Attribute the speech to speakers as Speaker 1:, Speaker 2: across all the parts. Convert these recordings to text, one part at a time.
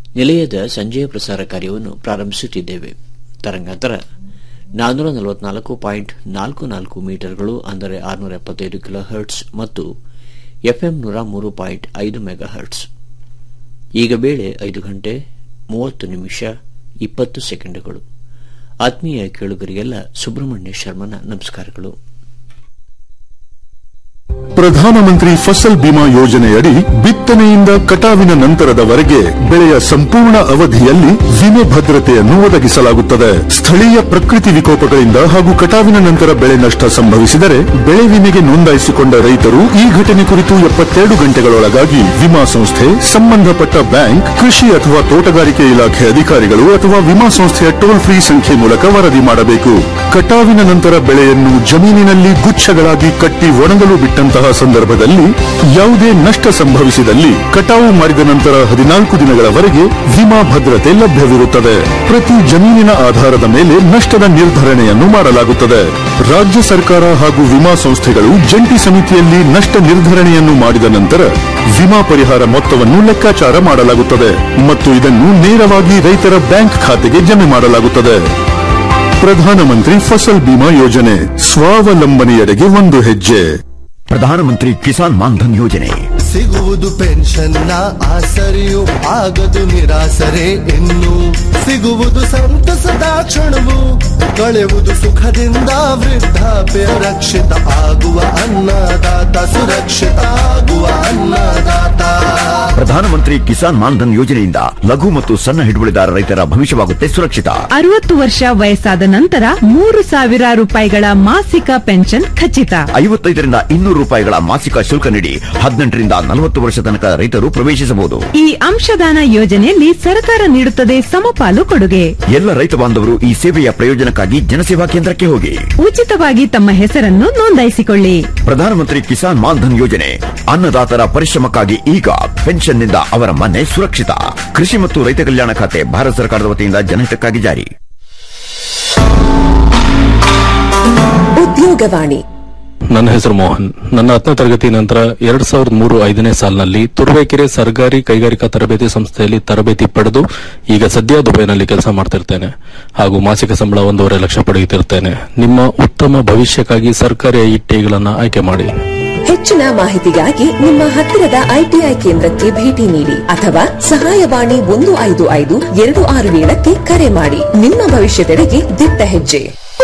Speaker 1: ನಿಲಯದ ಸಂಜೆಯ ಪ್ರಸಾರ ಕಾರ್ಯವನ್ನು ಪ್ರಾರಂಭಿಸುತ್ತಿದ್ದೇವೆ ತರಂಗಾಂತರ ನಾನ್ನೂರ ನಲವತ್ನಾಲ್ಕು ಪಾಯಿಂಟ್ ನಾಲ್ಕು ನಾಲ್ಕು ಮೀಟರ್ಗಳು ಅಂದರೆ ಆರುನೂರ ಎಪ್ಪತ್ತೈದು ಕಿಲೋ ಹರ್ಟ್ಸ್ ಮತ್ತು ಎಫ್ಎಂ ನೂರ ಮೂರು ಪಾಯಿಂಟ್ ಐದು ಮೆಗಾ ಹರ್ಟ್ಸ್ ಈಗ ಬೇಳೆ ಐದು ಗಂಟೆ ಮೂವತ್ತು ನಿಮಿಷ ಇಪ್ಪತ್ತು ಸೆಕೆಂಡುಗಳು ಆತ್ಮೀಯ ಕೇಳುಗರಿಗೆಲ್ಲ ಸುಬ್ರಹ್ಮಣ್ಯ ಶರ್ಮನ ನಮಸ್ಕಾರಗಳು
Speaker 2: ಪ್ರಧಾನಮಂತ್ರಿ ಫಸಲ್ ಬಿಮಾ ಯೋಜನೆಯಡಿ ಬಿತ್ತನೆಯಿಂದ ಕಟಾವಿನ ನಂತರದವರೆಗೆ ಬೆಳೆಯ ಸಂಪೂರ್ಣ ಅವಧಿಯಲ್ಲಿ ವಿಮೆ ಭದ್ರತೆಯನ್ನು ಒದಗಿಸಲಾಗುತ್ತದೆ ಸ್ಥಳೀಯ ಪ್ರಕೃತಿ ವಿಕೋಪಗಳಿಂದ ಹಾಗೂ ಕಟಾವಿನ ನಂತರ ಬೆಳೆ ನಷ್ಟ ಸಂಭವಿಸಿದರೆ ಬೆಳೆ ವಿಮೆಗೆ ನೋಂದಾಯಿಸಿಕೊಂಡ ರೈತರು ಈ ಘಟನೆ ಕುರಿತು ಎಪ್ಪತ್ತೆರಡು ಗಂಟೆಗಳೊಳಗಾಗಿ ವಿಮಾ ಸಂಸ್ಥೆ ಸಂಬಂಧಪಟ್ಟ ಬ್ಯಾಂಕ್ ಕೃಷಿ ಅಥವಾ ತೋಟಗಾರಿಕೆ ಇಲಾಖೆ ಅಧಿಕಾರಿಗಳು ಅಥವಾ ವಿಮಾ ಸಂಸ್ಥೆಯ ಟೋಲ್ ಫ್ರೀ ಸಂಖ್ಯೆ ಮೂಲಕ ವರದಿ ಮಾಡಬೇಕು ಕಟಾವಿನ ನಂತರ ಬೆಳೆಯನ್ನು ಜಮೀನಿನಲ್ಲಿ ಗುಚ್ಛಗಳಾಗಿ ಕಟ್ಟಿ ಒಣಗಲು ಬಿಟ್ಟಂತಹ ಸಂದರ್ಭದಲ್ಲಿ ಯಾವುದೇ ನಷ್ಟ ಸಂಭವಿಸಿದಲ್ಲಿ ಕಟಾವು ಮಾಡಿದ ನಂತರ ಹದಿನಾಲ್ಕು ದಿನಗಳವರೆಗೆ ವಿಮಾ ಭದ್ರತೆ ಲಭ್ಯವಿರುತ್ತದೆ ಪ್ರತಿ ಜಮೀನಿನ ಆಧಾರದ ಮೇಲೆ ನಷ್ಟದ ನಿರ್ಧರಣೆಯನ್ನು ಮಾಡಲಾಗುತ್ತದೆ ರಾಜ್ಯ ಸರ್ಕಾರ ಹಾಗೂ ವಿಮಾ ಸಂಸ್ಥೆಗಳು ಜಂಟಿ ಸಮಿತಿಯಲ್ಲಿ ನಷ್ಟ ನಿರ್ಧರಣೆಯನ್ನು ಮಾಡಿದ ನಂತರ ವಿಮಾ ಪರಿಹಾರ ಮೊತ್ತವನ್ನು ಲೆಕ್ಕಾಚಾರ ಮಾಡಲಾಗುತ್ತದೆ ಮತ್ತು ಇದನ್ನು ನೇರವಾಗಿ ರೈತರ ಬ್ಯಾಂಕ್ ಖಾತೆಗೆ ಜಮೆ ಮಾಡಲಾಗುತ್ತದೆ ಪ್ರಧಾನಮಂತ್ರಿ ಫಸಲ್ ಬಿಮಾ ಯೋಜನೆ ಸ್ವಾವಲಂಬನೆಯೆಡೆಗೆ ಒಂದು ಹೆಜ್ಜೆ
Speaker 3: ಪ್ರಧಾನಮಂತ್ರಿ ಕಿಸಾನ್ ಮಾನ್ಧನ್ ಯೋಜನೆ
Speaker 4: ಸಿಗುವುದು ಪೆನ್ಷನ್ನ ಆಸರೆಯು ಆಗದು ನಿರಾಸರೆ ಇನ್ನು ಸಿಗುವುದು ಸಂತಸದ ಕ್ಷಣವು ಕಳೆಯುವುದು ಸುಖದಿಂದ ವೃದ್ಧಾಪ್ಯ ರಕ್ಷಿತ ಆಗುವ ಅನ್ನದಾತ ಸುರಕ್ಷಿತ ಆಗುವ ಅನ್ನದಾತ
Speaker 3: ಪ್ರಧಾನಮಂತ್ರಿ ಕಿಸಾನ್ ಮಾನ್ಧನ್ ಯೋಜನೆಯಿಂದ ಲಘು ಮತ್ತು ಸಣ್ಣ ಹಿಡುವಳಿದಾರ ರೈತರ ಭವಿಷ್ಯವಾಗುತ್ತೆ ಸುರಕ್ಷಿತ
Speaker 5: ಅರವತ್ತು ವರ್ಷ ವಯಸ್ಸಾದ ನಂತರ ಮೂರು ಸಾವಿರ ರೂಪಾಯಿಗಳ ಮಾಸಿಕ ಪೆನ್ಷನ್ ಖಚಿತ
Speaker 3: ಐವತ್ತೈದರಿಂದ ಇನ್ನೂರು ರೂಪಾಯಿಗಳ ಮಾಸಿಕ ಶುಲ್ಕ ನೀಡಿ ಹದಿನೆಂಟರಿಂದ ನಲವತ್ತು ವರ್ಷ ತನಕ ರೈತರು ಪ್ರವೇಶಿಸಬಹುದು
Speaker 5: ಈ ಅಂಶದಾನ ಯೋಜನೆಯಲ್ಲಿ ಸರ್ಕಾರ ನೀಡುತ್ತದೆ ಸಮಪಾಲು ಕೊಡುಗೆ
Speaker 3: ಎಲ್ಲ ರೈತ ಬಾಂಧವರು ಈ ಸೇವೆಯ ಪ್ರಯೋಜನಕ್ಕಾಗಿ ಜನಸೇವಾ ಕೇಂದ್ರಕ್ಕೆ ಹೋಗಿ
Speaker 5: ಉಚಿತವಾಗಿ ತಮ್ಮ ಹೆಸರನ್ನು ನೋಂದಾಯಿಸಿಕೊಳ್ಳಿ
Speaker 3: ಪ್ರಧಾನಮಂತ್ರಿ ಕಿಸಾನ್ ಮಾನ್ಧನ್ ಯೋಜನೆ ಅನ್ನದಾತರ ಪರಿಶ್ರಮಕ್ಕಾಗಿ ಈಗ ಪೆನ್ಷನ್ನಿಂದ ಅವರ ಮನೆ ಸುರಕ್ಷಿತ ಕೃಷಿ ಮತ್ತು ರೈತ ಕಲ್ಯಾಣ ಖಾತೆ ಭಾರತ ಸರ್ಕಾರದ ವತಿಯಿಂದ ಜನಹಿತಕ್ಕಾಗಿ ಜಾರಿ
Speaker 6: ಉದ್ಯೋಗವಾಣಿ
Speaker 7: ನನ್ನ ಹೆಸರು ಮೋಹನ್ ನನ್ನ ಹತ್ತನೇ ತರಗತಿ ನಂತರ ಎರಡ್ ಸಾವಿರದ ಮೂರು ಐದನೇ ಸಾಲಿನಲ್ಲಿ ತುರುವೇಕೆರೆ ಸರ್ಕಾರಿ ಕೈಗಾರಿಕಾ ತರಬೇತಿ ಸಂಸ್ಥೆಯಲ್ಲಿ ತರಬೇತಿ ಪಡೆದು ಈಗ ಸದ್ಯ ದುಬೈನಲ್ಲಿ ಕೆಲಸ ಮಾಡ್ತಿರ್ತೇನೆ ಹಾಗೂ ಮಾಸಿಕ ಸಂಬಳ ಒಂದೂವರೆ ಲಕ್ಷ ಪಡೆಯುತ್ತಿರ್ತೇನೆ ನಿಮ್ಮ ಉತ್ತಮ ಭವಿಷ್ಯಕ್ಕಾಗಿ ಸರ್ಕಾರಿ ಐಟಿಗಳನ್ನು ಆಯ್ಕೆ ಮಾಡಿ
Speaker 6: ಹೆಚ್ಚಿನ ಮಾಹಿತಿಗಾಗಿ ನಿಮ್ಮ ಹತ್ತಿರದ ಐಟಿಐ ಕೇಂದ್ರಕ್ಕೆ ಭೇಟಿ ನೀಡಿ ಅಥವಾ ಸಹಾಯವಾಣಿ ಒಂದು ಐದು ಐದು ಎರಡು ಆರು ಏಳಕ್ಕೆ ಕರೆ ಮಾಡಿ ನಿಮ್ಮ ಭವಿಷ್ಯದೆಡೆಗೆ ದಿಟ್ಟ ಹೆಜ್ಜೆ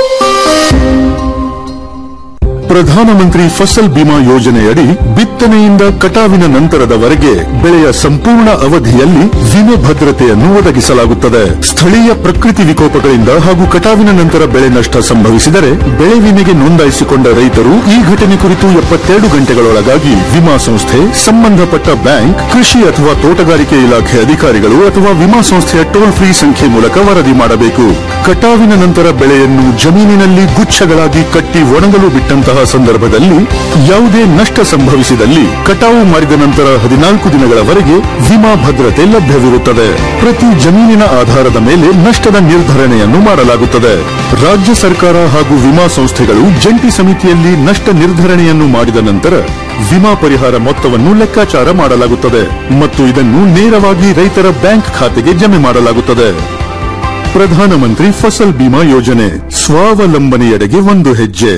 Speaker 2: ಪ್ರಧಾನಮಂತ್ರಿ ಫಸಲ್ ಬಿಮಾ ಯೋಜನೆಯಡಿ ಬಿತ್ತನೆಯಿಂದ ಕಟಾವಿನ ನಂತರದವರೆಗೆ ಬೆಳೆಯ ಸಂಪೂರ್ಣ ಅವಧಿಯಲ್ಲಿ ವಿಮೆ ಭದ್ರತೆಯನ್ನು ಒದಗಿಸಲಾಗುತ್ತದೆ ಸ್ಥಳೀಯ ಪ್ರಕೃತಿ ವಿಕೋಪಗಳಿಂದ ಹಾಗೂ ಕಟಾವಿನ ನಂತರ ಬೆಳೆ ನಷ್ಟ ಸಂಭವಿಸಿದರೆ ಬೆಳೆ ವಿಮೆಗೆ ನೋಂದಾಯಿಸಿಕೊಂಡ ರೈತರು ಈ ಘಟನೆ ಕುರಿತು ಎಪ್ಪತ್ತೆರಡು ಗಂಟೆಗಳೊಳಗಾಗಿ ವಿಮಾ ಸಂಸ್ಥೆ ಸಂಬಂಧಪಟ್ಟ ಬ್ಯಾಂಕ್ ಕೃಷಿ ಅಥವಾ ತೋಟಗಾರಿಕೆ ಇಲಾಖೆ ಅಧಿಕಾರಿಗಳು ಅಥವಾ ವಿಮಾ ಸಂಸ್ಥೆಯ ಟೋಲ್ ಫ್ರೀ ಸಂಖ್ಯೆ ಮೂಲಕ ವರದಿ ಮಾಡಬೇಕು ಕಟಾವಿನ ನಂತರ ಬೆಳೆಯನ್ನು ಜಮೀನಿನಲ್ಲಿ ಗುಚ್ಛಗಳಾಗಿ ಕಟ್ಟಿ ಒಣಗಲು ಬಿಟ್ಟಂತಹ ಸಂದರ್ಭದಲ್ಲಿ ಯಾವುದೇ ನಷ್ಟ ಸಂಭವಿಸಿದಲ್ಲಿ ಕಟಾವು ಮಾಡಿದ ನಂತರ ಹದಿನಾಲ್ಕು ದಿನಗಳವರೆಗೆ ವಿಮಾ ಭದ್ರತೆ ಲಭ್ಯವಿರುತ್ತದೆ ಪ್ರತಿ ಜಮೀನಿನ ಆಧಾರದ ಮೇಲೆ ನಷ್ಟದ ನಿರ್ಧರಣೆಯನ್ನು ಮಾಡಲಾಗುತ್ತದೆ ರಾಜ್ಯ ಸರ್ಕಾರ ಹಾಗೂ ವಿಮಾ ಸಂಸ್ಥೆಗಳು ಜಂಟಿ ಸಮಿತಿಯಲ್ಲಿ ನಷ್ಟ ನಿರ್ಧರಣೆಯನ್ನು ಮಾಡಿದ ನಂತರ ವಿಮಾ ಪರಿಹಾರ ಮೊತ್ತವನ್ನು ಲೆಕ್ಕಾಚಾರ ಮಾಡಲಾಗುತ್ತದೆ ಮತ್ತು ಇದನ್ನು ನೇರವಾಗಿ ರೈತರ ಬ್ಯಾಂಕ್ ಖಾತೆಗೆ ಜಮೆ ಮಾಡಲಾಗುತ್ತದೆ ಪ್ರಧಾನಮಂತ್ರಿ ಫಸಲ್ ಬಿಮಾ ಯೋಜನೆ ಸ್ವಾವಲಂಬನೆಯೆಡೆಗೆ ಒಂದು ಹೆಜ್ಜೆ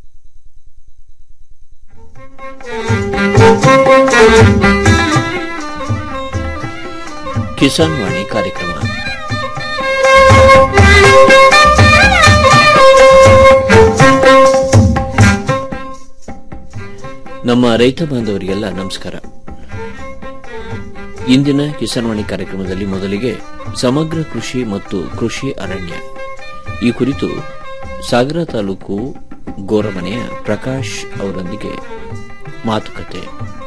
Speaker 1: ಕಿಸಾನ್ ವಾಣಿ ಕಾರ್ಯಕ್ರಮ ನಮ್ಮ ರೈತ ಬಾಂಧವರಿಗೆಲ್ಲ ನಮಸ್ಕಾರ ಇಂದಿನ ಕಿಸಾನ್ ವಾಣಿ ಕಾರ್ಯಕ್ರಮದಲ್ಲಿ ಮೊದಲಿಗೆ ಸಮಗ್ರ ಕೃಷಿ ಮತ್ತು ಕೃಷಿ ಅರಣ್ಯ ಈ ಕುರಿತು ಸಾಗರ ತಾಲೂಕು ಗೋರಮನೆಯ ಪ್ರಕಾಶ್ ಅವರೊಂದಿಗೆ ಮಾತುಕತೆ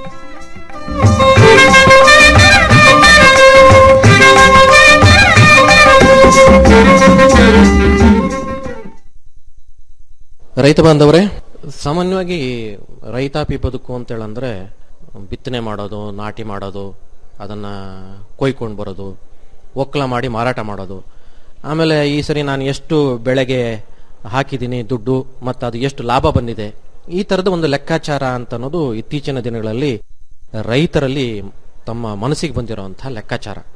Speaker 8: ರೈತ ಬಾಂಧವರೇ ಸಾಮಾನ್ಯವಾಗಿ ರೈತಾಪಿ ಬದುಕು ಅಂತೇಳಂದ್ರೆ ಬಿತ್ತನೆ ಮಾಡೋದು ನಾಟಿ ಮಾಡೋದು ಅದನ್ನು ಕೊಯ್ಕೊಂಡು ಬರೋದು ಒಕ್ಕಲ ಮಾಡಿ ಮಾರಾಟ ಮಾಡೋದು ಆಮೇಲೆ ಈ ಸರಿ ನಾನು ಎಷ್ಟು ಬೆಳೆಗೆ ಹಾಕಿದ್ದೀನಿ ದುಡ್ಡು ಮತ್ತು ಅದು ಎಷ್ಟು ಲಾಭ ಬಂದಿದೆ ಈ ಥರದ ಒಂದು ಲೆಕ್ಕಾಚಾರ ಅಂತ ಅನ್ನೋದು ಇತ್ತೀಚಿನ ದಿನಗಳಲ್ಲಿ ರೈತರಲ್ಲಿ ತಮ್ಮ ಮನಸ್ಸಿಗೆ ಬಂದಿರುವಂತಹ ಲೆಕ್ಕಾಚಾರ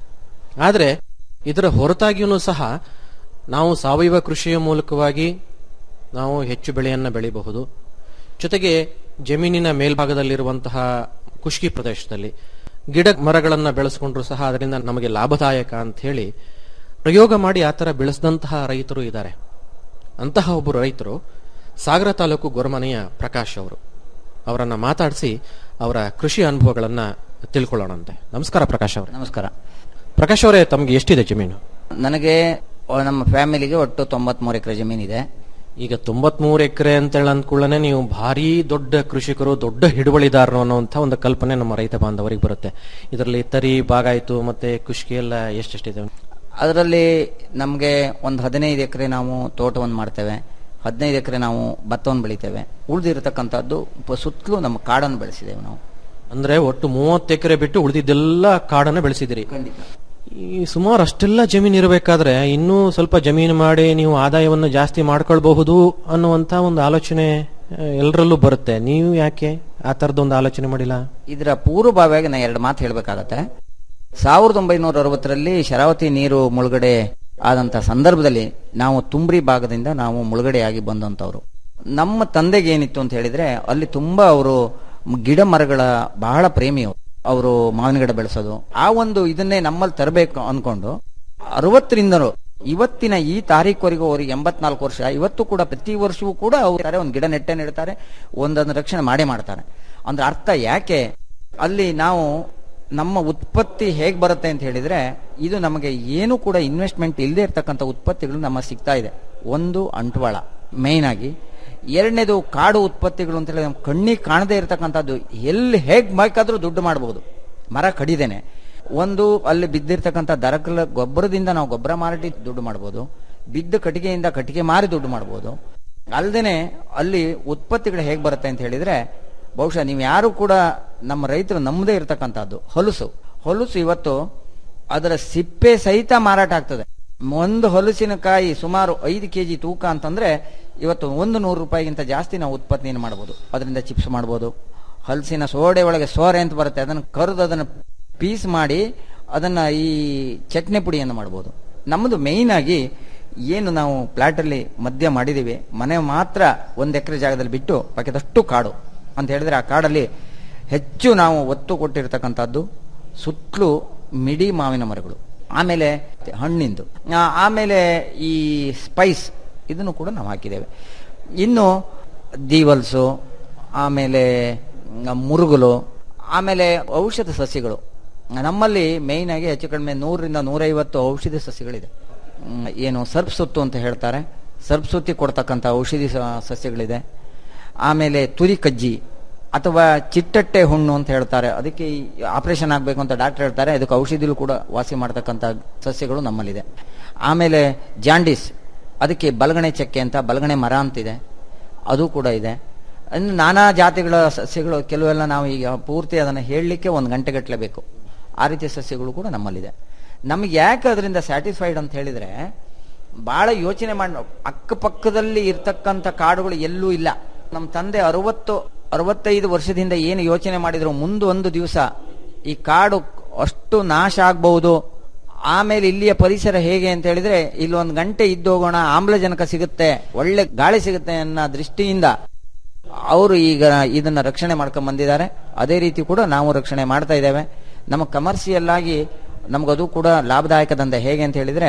Speaker 8: ಆದರೆ ಇದರ ಹೊರತಾಗಿಯೂ ಸಹ ನಾವು ಸಾವಯವ ಕೃಷಿಯ ಮೂಲಕವಾಗಿ ನಾವು ಹೆಚ್ಚು ಬೆಳೆಯನ್ನ ಬೆಳೆಯಬಹುದು ಜೊತೆಗೆ ಜಮೀನಿನ ಮೇಲ್ಭಾಗದಲ್ಲಿರುವಂತಹ ಖುಷ್ಕಿ ಪ್ರದೇಶದಲ್ಲಿ ಗಿಡ ಮರಗಳನ್ನ ಬೆಳೆಸ್ಕೊಂಡ್ರು ಸಹ ಅದರಿಂದ ನಮಗೆ ಲಾಭದಾಯಕ ಅಂತ ಹೇಳಿ ಪ್ರಯೋಗ ಮಾಡಿ ಆ ಥರ ಬೆಳೆಸಿದಂತಹ ರೈತರು ಇದ್ದಾರೆ ಅಂತಹ ಒಬ್ಬರು ರೈತರು ಸಾಗರ ತಾಲೂಕು ಗೊರಮನೆಯ ಪ್ರಕಾಶ್ ಅವರು ಅವರನ್ನ ಮಾತಾಡಿಸಿ ಅವರ ಕೃಷಿ ಅನುಭವಗಳನ್ನ ತಿಳ್ಕೊಳ್ಳೋಣಂತೆ ನಮಸ್ಕಾರ ಪ್ರಕಾಶ್ ಅವರೇ
Speaker 9: ನಮಸ್ಕಾರ
Speaker 8: ಪ್ರಕಾಶ್ ಅವರೇ ತಮಗೆ ಎಷ್ಟಿದೆ ಜಮೀನು
Speaker 9: ನನಗೆ ಒ- ನಮ್ಮ ಫ್ಯಾಮಿಲಿಗೆ ಒಟ್ಟು ತೊಂಬತ್ಮೂರು ಎಕರೆ ಜಮೀನಿದೆ
Speaker 8: ಈಗ ತೊಂಬತ್ಮೂರು ಎಕರೆ ಅಂತೇಳಿ ಅಂದ್ಕೊಳ್ಳನೆ ನೀವು ಭಾರಿ ದೊಡ್ಡ ಕೃಷಿಕರು ದೊಡ್ಡ ಹಿಡುವಳಿದಾರರು ಅನ್ನುವಂಥ ಒಂದು ಕಲ್ಪನೆ ನಮ್ಮ ರೈತ ಬಾಂಧವರಿಗೆ ಬರುತ್ತೆ ಇದರಲ್ಲಿ ತರಿ ಬಾಗಾಯ್ತು ಮತ್ತೆ ಕುಷ್ಕಿ ಎಲ್ಲ ಎಷ್ಟೆಷ್ಟಿದೆ
Speaker 9: ಅದರಲ್ಲಿ ನಮಗೆ ಒಂದು ಹದಿನೈದು ಎಕರೆ ನಾವು ತೋಟವನ್ನು ಮಾಡ್ತೇವೆ ಹದಿನೈದು ಎಕರೆ ನಾವು ಭತ್ತವನ್ನು ಬೆಳಿತೇವೆ ಉಳಿದಿರತಕ್ಕಂಥದ್ದು ಪ- ಸುತ್ತಲೂ ನಮ್ಮ ಕಾಡನ್ನು ಬೆಳೆಸಿದ್ದೇವೆ ನಾವು
Speaker 8: ಅಂದ್ರೆ ಒಟ್ಟು ಮೂವತ್ತು ಎಕರೆ ಬಿಟ್ಟು ಉಳಿದಿದ್ದೆಲ್ಲ ಕಾಡನ್ನ ಬೆಳೆಸಿದಿರಿ
Speaker 9: ಖಂಡಿತ
Speaker 8: ಈ ಸುಮಾರು ಅಷ್ಟೆಲ್ಲ ಜಮೀನು ಇರಬೇಕಾದ್ರೆ ಇನ್ನೂ ಸ್ವಲ್ಪ ಜಮೀನು ಮಾಡಿ ನೀವು ಆದಾಯವನ್ನು ಜಾಸ್ತಿ ಮಾಡ್ಕೊಳ್ಬಹುದು ಅನ್ನುವಂತ ಒಂದು ಆಲೋಚನೆ ಎಲ್ಲರಲ್ಲೂ ಬರುತ್ತೆ ನೀವು ಯಾಕೆ ಆ ತರದೊಂದು ಆಲೋಚನೆ ಮಾಡಿಲ್ಲ
Speaker 9: ಇದರ ಪೂರ್ವಭಾವಿಯಾಗಿ ನಾನು ಎರಡು ಮಾತು ಹೇಳಬೇಕಾಗತ್ತೆ ಸಾವಿರದ ಒಂಬೈನೂರ ಅರವತ್ತರಲ್ಲಿ ಶರಾವತಿ ನೀರು ಮುಳುಗಡೆ ಆದಂತ ಸಂದರ್ಭದಲ್ಲಿ ನಾವು ತುಂಬ್ರಿ ಭಾಗದಿಂದ ನಾವು ಮುಳುಗಡೆಯಾಗಿ ಬಂದಂತವ್ರು ನಮ್ಮ ತಂದೆಗೆ ಏನಿತ್ತು ಅಂತ ಹೇಳಿದ್ರೆ ಅಲ್ಲಿ ತುಂಬಾ ಅವರು ಗಿಡ ಮರಗಳ ಬಹಳ ಪ್ರೇಮಿಯವರು ಅವರು ಮಾವಿನ ಗಿಡ ಬೆಳೆಸೋದು ಆ ಒಂದು ಇದನ್ನೇ ನಮ್ಮಲ್ಲಿ ತರಬೇಕು ಅನ್ಕೊಂಡು ಅರವತ್ತರಿಂದಲೂ ಇವತ್ತಿನ ಈ ತಾರೀಕುವರೆಗೂ ಅವರಿಗೆ ಎಂಬತ್ನಾಲ್ಕು ವರ್ಷ ಇವತ್ತು ಕೂಡ ಪ್ರತಿ ವರ್ಷವೂ ಕೂಡ ಅವರು ಒಂದು ಗಿಡ ನೆಟ್ಟೆ ನೆಡ್ತಾರೆ ಒಂದೊಂದು ರಕ್ಷಣೆ ಮಾಡೇ ಮಾಡ್ತಾರೆ ಅಂದ್ರೆ ಅರ್ಥ ಯಾಕೆ ಅಲ್ಲಿ ನಾವು ನಮ್ಮ ಉತ್ಪತ್ತಿ ಹೇಗೆ ಬರುತ್ತೆ ಅಂತ ಹೇಳಿದ್ರೆ ಇದು ನಮಗೆ ಏನು ಕೂಡ ಇನ್ವೆಸ್ಟ್ಮೆಂಟ್ ಇಲ್ಲದೆ ಇರ್ತಕ್ಕಂಥ ಉತ್ಪತ್ತಿಗಳು ನಮ್ಮ ಸಿಗ್ತಾ ಇದೆ ಒಂದು ಅಂಟ್ವಾಳ ಮೇಯ್ನ್ ಆಗಿ ಎರಡನೇದು ಕಾಡು ಉತ್ಪತ್ತಿಗಳು ಅಂತ ಹೇಳಿದ್ರೆ ನಮ್ಮ ಕಣ್ಣಿಗೆ ಕಾಣದೇ ಇರತಕ್ಕಂಥದ್ದು ಎಲ್ಲಿ ಹೇಗ್ ಬೇಕಾದ್ರೂ ದುಡ್ಡು ಮಾಡಬಹುದು ಮರ ಕಡಿದೇನೆ ಒಂದು ಅಲ್ಲಿ ಬಿದ್ದಿರ್ತಕ್ಕಂಥ ದರಕಲ ಗೊಬ್ಬರದಿಂದ ನಾವು ಗೊಬ್ಬರ ಮಾರಿ ದುಡ್ಡು ಮಾಡ್ಬೋದು ಬಿದ್ದ ಕಟ್ಟಿಗೆಯಿಂದ ಕಟ್ಟಿಗೆ ಮಾರಿ ದುಡ್ಡು ಮಾಡ್ಬೋದು ಅಲ್ಲದೆ ಅಲ್ಲಿ ಉತ್ಪತ್ತಿಗಳು ಹೇಗೆ ಬರುತ್ತೆ ಅಂತ ಹೇಳಿದ್ರೆ ಬಹುಶಃ ನೀವು ಯಾರು ಕೂಡ ನಮ್ಮ ರೈತರು ನಮ್ಮದೇ ಇರತಕ್ಕಂಥದ್ದು ಹೊಲಸು ಹೊಲಸು ಇವತ್ತು ಅದರ ಸಿಪ್ಪೆ ಸಹಿತ ಮಾರಾಟ ಆಗ್ತದೆ ಒಂದು ಹೊಲಸಿನ ಕಾಯಿ ಸುಮಾರು ಐದು ಕೆಜಿ ತೂಕ ಅಂತಂದ್ರೆ ಇವತ್ತು ಒಂದು ನೂರು ರೂಪಾಯಿಗಿಂತ ಜಾಸ್ತಿ ನಾವು ಉತ್ಪತ್ತಿಯನ್ನು ಮಾಡ್ಬೋದು ಅದರಿಂದ ಚಿಪ್ಸ್ ಮಾಡ್ಬೋದು ಹಲಸಿನ ಸೋಡೆ ಒಳಗೆ ಸೋರೆ ಅಂತ ಬರುತ್ತೆ ಅದನ್ನು ಕರೆದು ಅದನ್ನು ಪೀಸ್ ಮಾಡಿ ಅದನ್ನ ಈ ಚಟ್ನಿ ಪುಡಿಯನ್ನು ಮಾಡ್ಬೋದು ನಮ್ಮದು ಮೇಯ್ನ್ ಆಗಿ ಏನು ನಾವು ಪ್ಲಾಟ್ ಅಲ್ಲಿ ಮಧ್ಯ ಮಾಡಿದೀವಿ ಮನೆ ಮಾತ್ರ ಒಂದ್ ಎಕರೆ ಜಾಗದಲ್ಲಿ ಬಿಟ್ಟು ಬಾಕಿದಷ್ಟು ಕಾಡು ಅಂತ ಹೇಳಿದ್ರೆ ಆ ಕಾಡಲ್ಲಿ ಹೆಚ್ಚು ನಾವು ಒತ್ತು ಕೊಟ್ಟಿರ್ತಕ್ಕಂಥದ್ದು ಸುತ್ತಲೂ ಮಿಡಿ ಮಾವಿನ ಮರಗಳು ಆಮೇಲೆ ಹಣ್ಣಿಂದು ಆ, ಆಮೇಲೆ ಈ ಸ್ಪೈಸ್ ಇದನ್ನು ಕೂಡ ನಾವು ಹಾಕಿದ್ದೇವೆ ಇನ್ನು ದೀವಲ್ಸು ಆಮೇಲೆ ಮ್, ಮುರುಗುಲು ಆಮೇಲೆ ಔಷಧ ಸಸ್ಯಗಳು ನಮ್ಮಲ್ಲಿ ಮೇಯ್ನ್ ಆಗಿ ಹೆಚ್ಚು ಕಡಿಮೆ ನೂರರಿಂದ ನೂರೈವತ್ತು ಔಷಧಿ ಸಸ್ಯಗಳಿದೆ ಮ್, ಏನು ಸರ್ಪ್ ಸುತ್ತು ಅಂತ ಹೇಳ್ತಾರೆ ಸರ್ಪ್ ಸುತ್ತಿ ಕೊಡ್ತಕ್ಕಂಥ ಔಷಧಿ ಸ- ಸಸ್ಯಗಳಿದೆ ಆಮೇಲೆ ತುರಿ ಕಜ್ಜಿ ಅಥವಾ ಚಿಟ್ಟಟ್ಟೆ ಹುಣ್ಣು ಅಂತ ಹೇಳ್ತಾರೆ ಅದಕ್ಕೆ ಆಪರೇಷನ್ ಆಗಬೇಕು ಅಂತ ಡಾಕ್ಟರ್ ಹೇಳ್ತಾರೆ ಅದಕ್ಕೆ ಔಷಧಿಗಳು ಕೂಡ ವಾಸಿ ಮಾಡ್ತಕ್ಕಂಥ ಸಸ್ಯಗಳು ನಮ್ಮಲ್ಲಿದೆ ಆಮೇಲೆ ಜಾಂಡೀಸ್ ಅದಕ್ಕೆ ಬಲಗಣೆ ಚಕ್ಕೆ ಅಂತ ಬಲಗಣೆ ಮರ ಅಂತಿದೆ ಅದು ಕೂಡ ಇದೆ ಇನ್ನು ನಾನಾ ಜಾತಿಗಳ ಸಸ್ಯಗಳು ಕೆಲವೆಲ್ಲ ನಾವು ಈಗ ಪೂರ್ತಿ ಅದನ್ನು ಹೇಳಲಿಕ್ಕೆ ಒಂದು ಗಂಟೆಗಟ್ಟಲೆ ಬೇಕು ಆ ರೀತಿಯ ಸಸ್ಯಗಳು ಕೂಡ ನಮ್ಮಲ್ಲಿದೆ ನಮಗೆ ಯಾಕೆ ಅದರಿಂದ ಸ್ಯಾಟಿಸ್ಫೈಡ್ ಅಂತ ಹೇಳಿದ್ರೆ ಬಹಳ ಯೋಚನೆ ಮಾಡಿ ಅಕ್ಕಪಕ್ಕದಲ್ಲಿ ಇರ್ತಕ್ಕಂಥ ಕಾಡುಗಳು ಎಲ್ಲೂ ಇಲ್ಲ ನಮ್ಮ ತಂದೆ ಅರವತ್ತು ಅರವತ್ತೈದು ವರ್ಷದಿಂದ ಏನು ಯೋಚನೆ ಮಾಡಿದ್ರು ಮುಂದೊಂದು ದಿವಸ ಈ ಕಾಡು ಅಷ್ಟು ನಾಶ ಆಗ್ಬಹುದು ಆಮೇಲೆ ಇಲ್ಲಿಯ ಪರಿಸರ ಹೇಗೆ ಅಂತ ಹೇಳಿದ್ರೆ ಇಲ್ಲಿ ಒಂದು ಗಂಟೆ ಇದ್ದೋಗೋಣ ಆಮ್ಲಜನಕ ಸಿಗುತ್ತೆ ಒಳ್ಳೆ ಗಾಳಿ ಸಿಗುತ್ತೆ ಅನ್ನೋ ದೃಷ್ಟಿಯಿಂದ ಅವರು ಈಗ ಇದನ್ನ ರಕ್ಷಣೆ ಮಾಡ್ಕೊಂಡ್ ಬಂದಿದ್ದಾರೆ ಅದೇ ರೀತಿ ಕೂಡ ನಾವು ರಕ್ಷಣೆ ಮಾಡ್ತಾ ಇದ್ದೇವೆ ನಮ್ಮ ಕಮರ್ಷಿಯಲ್ ಆಗಿ ನಮಗದು ಕೂಡ ಲಾಭದಾಯಕ ದಂಧೆ ಹೇಗೆ ಅಂತ ಹೇಳಿದ್ರೆ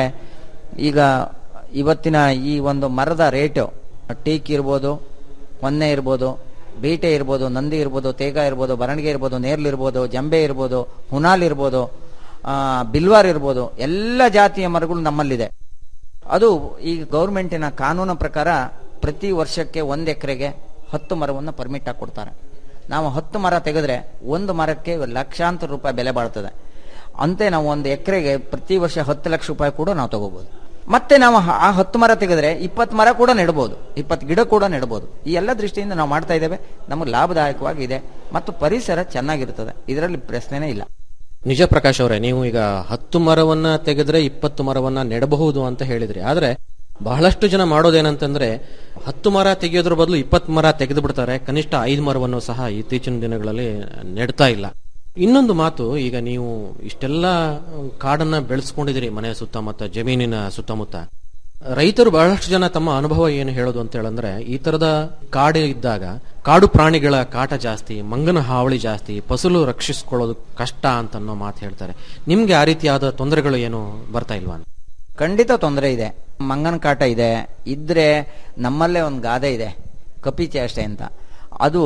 Speaker 9: ಈಗ ಇವತ್ತಿನ ಈ ಒಂದು ಮರದ ರೇಟು ಟೀಕ್ ಇರ್ಬೋದು ಹೊನ್ನೆ ಇರ್ಬೋದು ಬೀಟೆ ಇರ್ಬೋದು ನಂದಿ ಇರ್ಬೋದು ತೇಗ ಇರ್ಬೋದು ಬರಣಿಗೆ ಇರ್ಬೋದು ನೇರ್ಲಿರ್ಬೋದು ಜಂಬೆ ಇರ್ಬೋದು ಹುನಾಲ್ ಇರ್ಬೋದು ಆ, ಬಿಲ್ವಾರ್ ಇರ್ಬೋದು ಎಲ್ಲ ಜಾತಿಯ ಮರಗಳು ನಮ್ಮಲ್ಲಿದೆ ಅದು ಈಗ ಗೌರ್ಮೆಂಟಿನ ಕಾನೂನು ಪ್ರಕಾರ ಪ್ರತಿ ವರ್ಷಕ್ಕೆ ಒಂದು ಎಕರೆಗೆ ಹತ್ತು ಮರವನ್ನು ಪರ್ಮಿಟ್ ಆಗಿ ಕೊಡ್ತಾರೆ ನಾವು ಹತ್ತು ಮರ ತೆಗೆದ್ರೆ ಒಂದು ಮರಕ್ಕೆ ಲಕ್ಷಾಂತರ ರೂಪಾಯಿ ಬೆಲೆ ಬಾಳ್ತದೆ ಅಂತೆ ನಾವು ಒಂದು ಎಕರೆಗೆ ಪ್ರತಿ ವರ್ಷ ಹತ್ತು ಲಕ್ಷ ರೂಪಾಯಿ ಕೂಡ ನಾವು ತಗೋಬಹುದು ಮತ್ತೆ ನಾವು ಹ- ಆ ಹತ್ತು ಮರ ತೆಗೆದ್ರೆ ಇಪ್ಪತ್ತು ಮರ ಕೂಡ ನೆಡ್ಬೋದು ಇಪ್ಪತ್ತು ಗಿಡ ಕೂಡ ನೆಡ್ಬೋದು ಈ ಎಲ್ಲ ದೃಷ್ಟಿಯಿಂದ ನಾವು ಮಾಡ್ತಾ ಇದ್ದೇವೆ ನಮಗೆ ಲಾಭದಾಯಕವಾಗಿದೆ ಮತ್ತು ಪರಿಸರ ಚೆನ್ನಾಗಿರ್ತದೆ ಇದರಲ್ಲಿ ಪ್ರಶ್ನೆನೇ ಇಲ್ಲ
Speaker 8: ನಿಜ ಪ್ರಕಾಶ್ ಅವರೇ ನೀವು ಈಗ ಹತ್ತು ಮರವನ್ನ ತೆಗೆದ್ರೆ ಇಪ್ಪತ್ತು ಮರವನ್ನ ನೆಡಬಹುದು ಅಂತ ಹೇಳಿದ್ರಿ ಆದ್ರೆ ಬಹಳಷ್ಟು ಜನ ಮಾಡೋದೇನಂತಂದ್ರೆ ಹತ್ತು ಮರ ತೆಗೆಯೋದ್ರ ಬದಲು ಇಪ್ಪತ್ತು ಮರ ತೆಗೆದು ಬಿಡ್ತಾರೆ ಕನಿಷ್ಠ ಐದು ಮರವನ್ನು ಸಹ ಇತ್ತೀಚಿನ ದಿನಗಳಲ್ಲಿ ನೆಡ್ತಾ ಇಲ್ಲ ಇನ್ನೊಂದು ಮಾತು ಈಗ ನೀವು ಇಷ್ಟೆಲ್ಲ ಕಾಡನ್ನ ಬೆಳೆಸ್ಕೊಂಡಿದ್ದೀರಿ ಮನೆಯ ಸುತ್ತಮುತ್ತ ಜಮೀನಿನ ಸುತ್ತಮುತ್ತ ರೈತರು ಬಹಳಷ್ಟು ಜನ ತಮ್ಮ ಅನುಭವ ಏನು ಹೇಳೋದು ಅಂತ ಹೇಳಂದ್ರೆ ಈ ತರದ ಕಾಡು ಇದ್ದಾಗ ಕಾಡು ಪ್ರಾಣಿಗಳ ಕಾಟ ಜಾಸ್ತಿ ಮಂಗನ ಹಾವಳಿ ಜಾಸ್ತಿ ಫಸಲು ರಕ್ಷಿಸಿಕೊಳ್ಳೋದು ಕಷ್ಟ ಅಂತ ಅನ್ನೋ ಮಾತು ಹೇಳ್ತಾರೆ ನಿಮ್ಗೆ ಆ ರೀತಿಯಾದ ತೊಂದರೆಗಳು ಏನು ಬರ್ತಾ ಇಲ್ವಾ ಅಂತ?
Speaker 9: ಖಂಡಿತ ತೊಂದರೆ ಇದೆ ಮಂಗನ ಕಾಟ ಇದೆ ಇದ್ರೆ ನಮ್ಮಲ್ಲೇ ಒಂದು ಗಾದೆ ಇದೆ ಕಪಿಚೆ ಅಷ್ಟೇ ಅಂತ ಅದು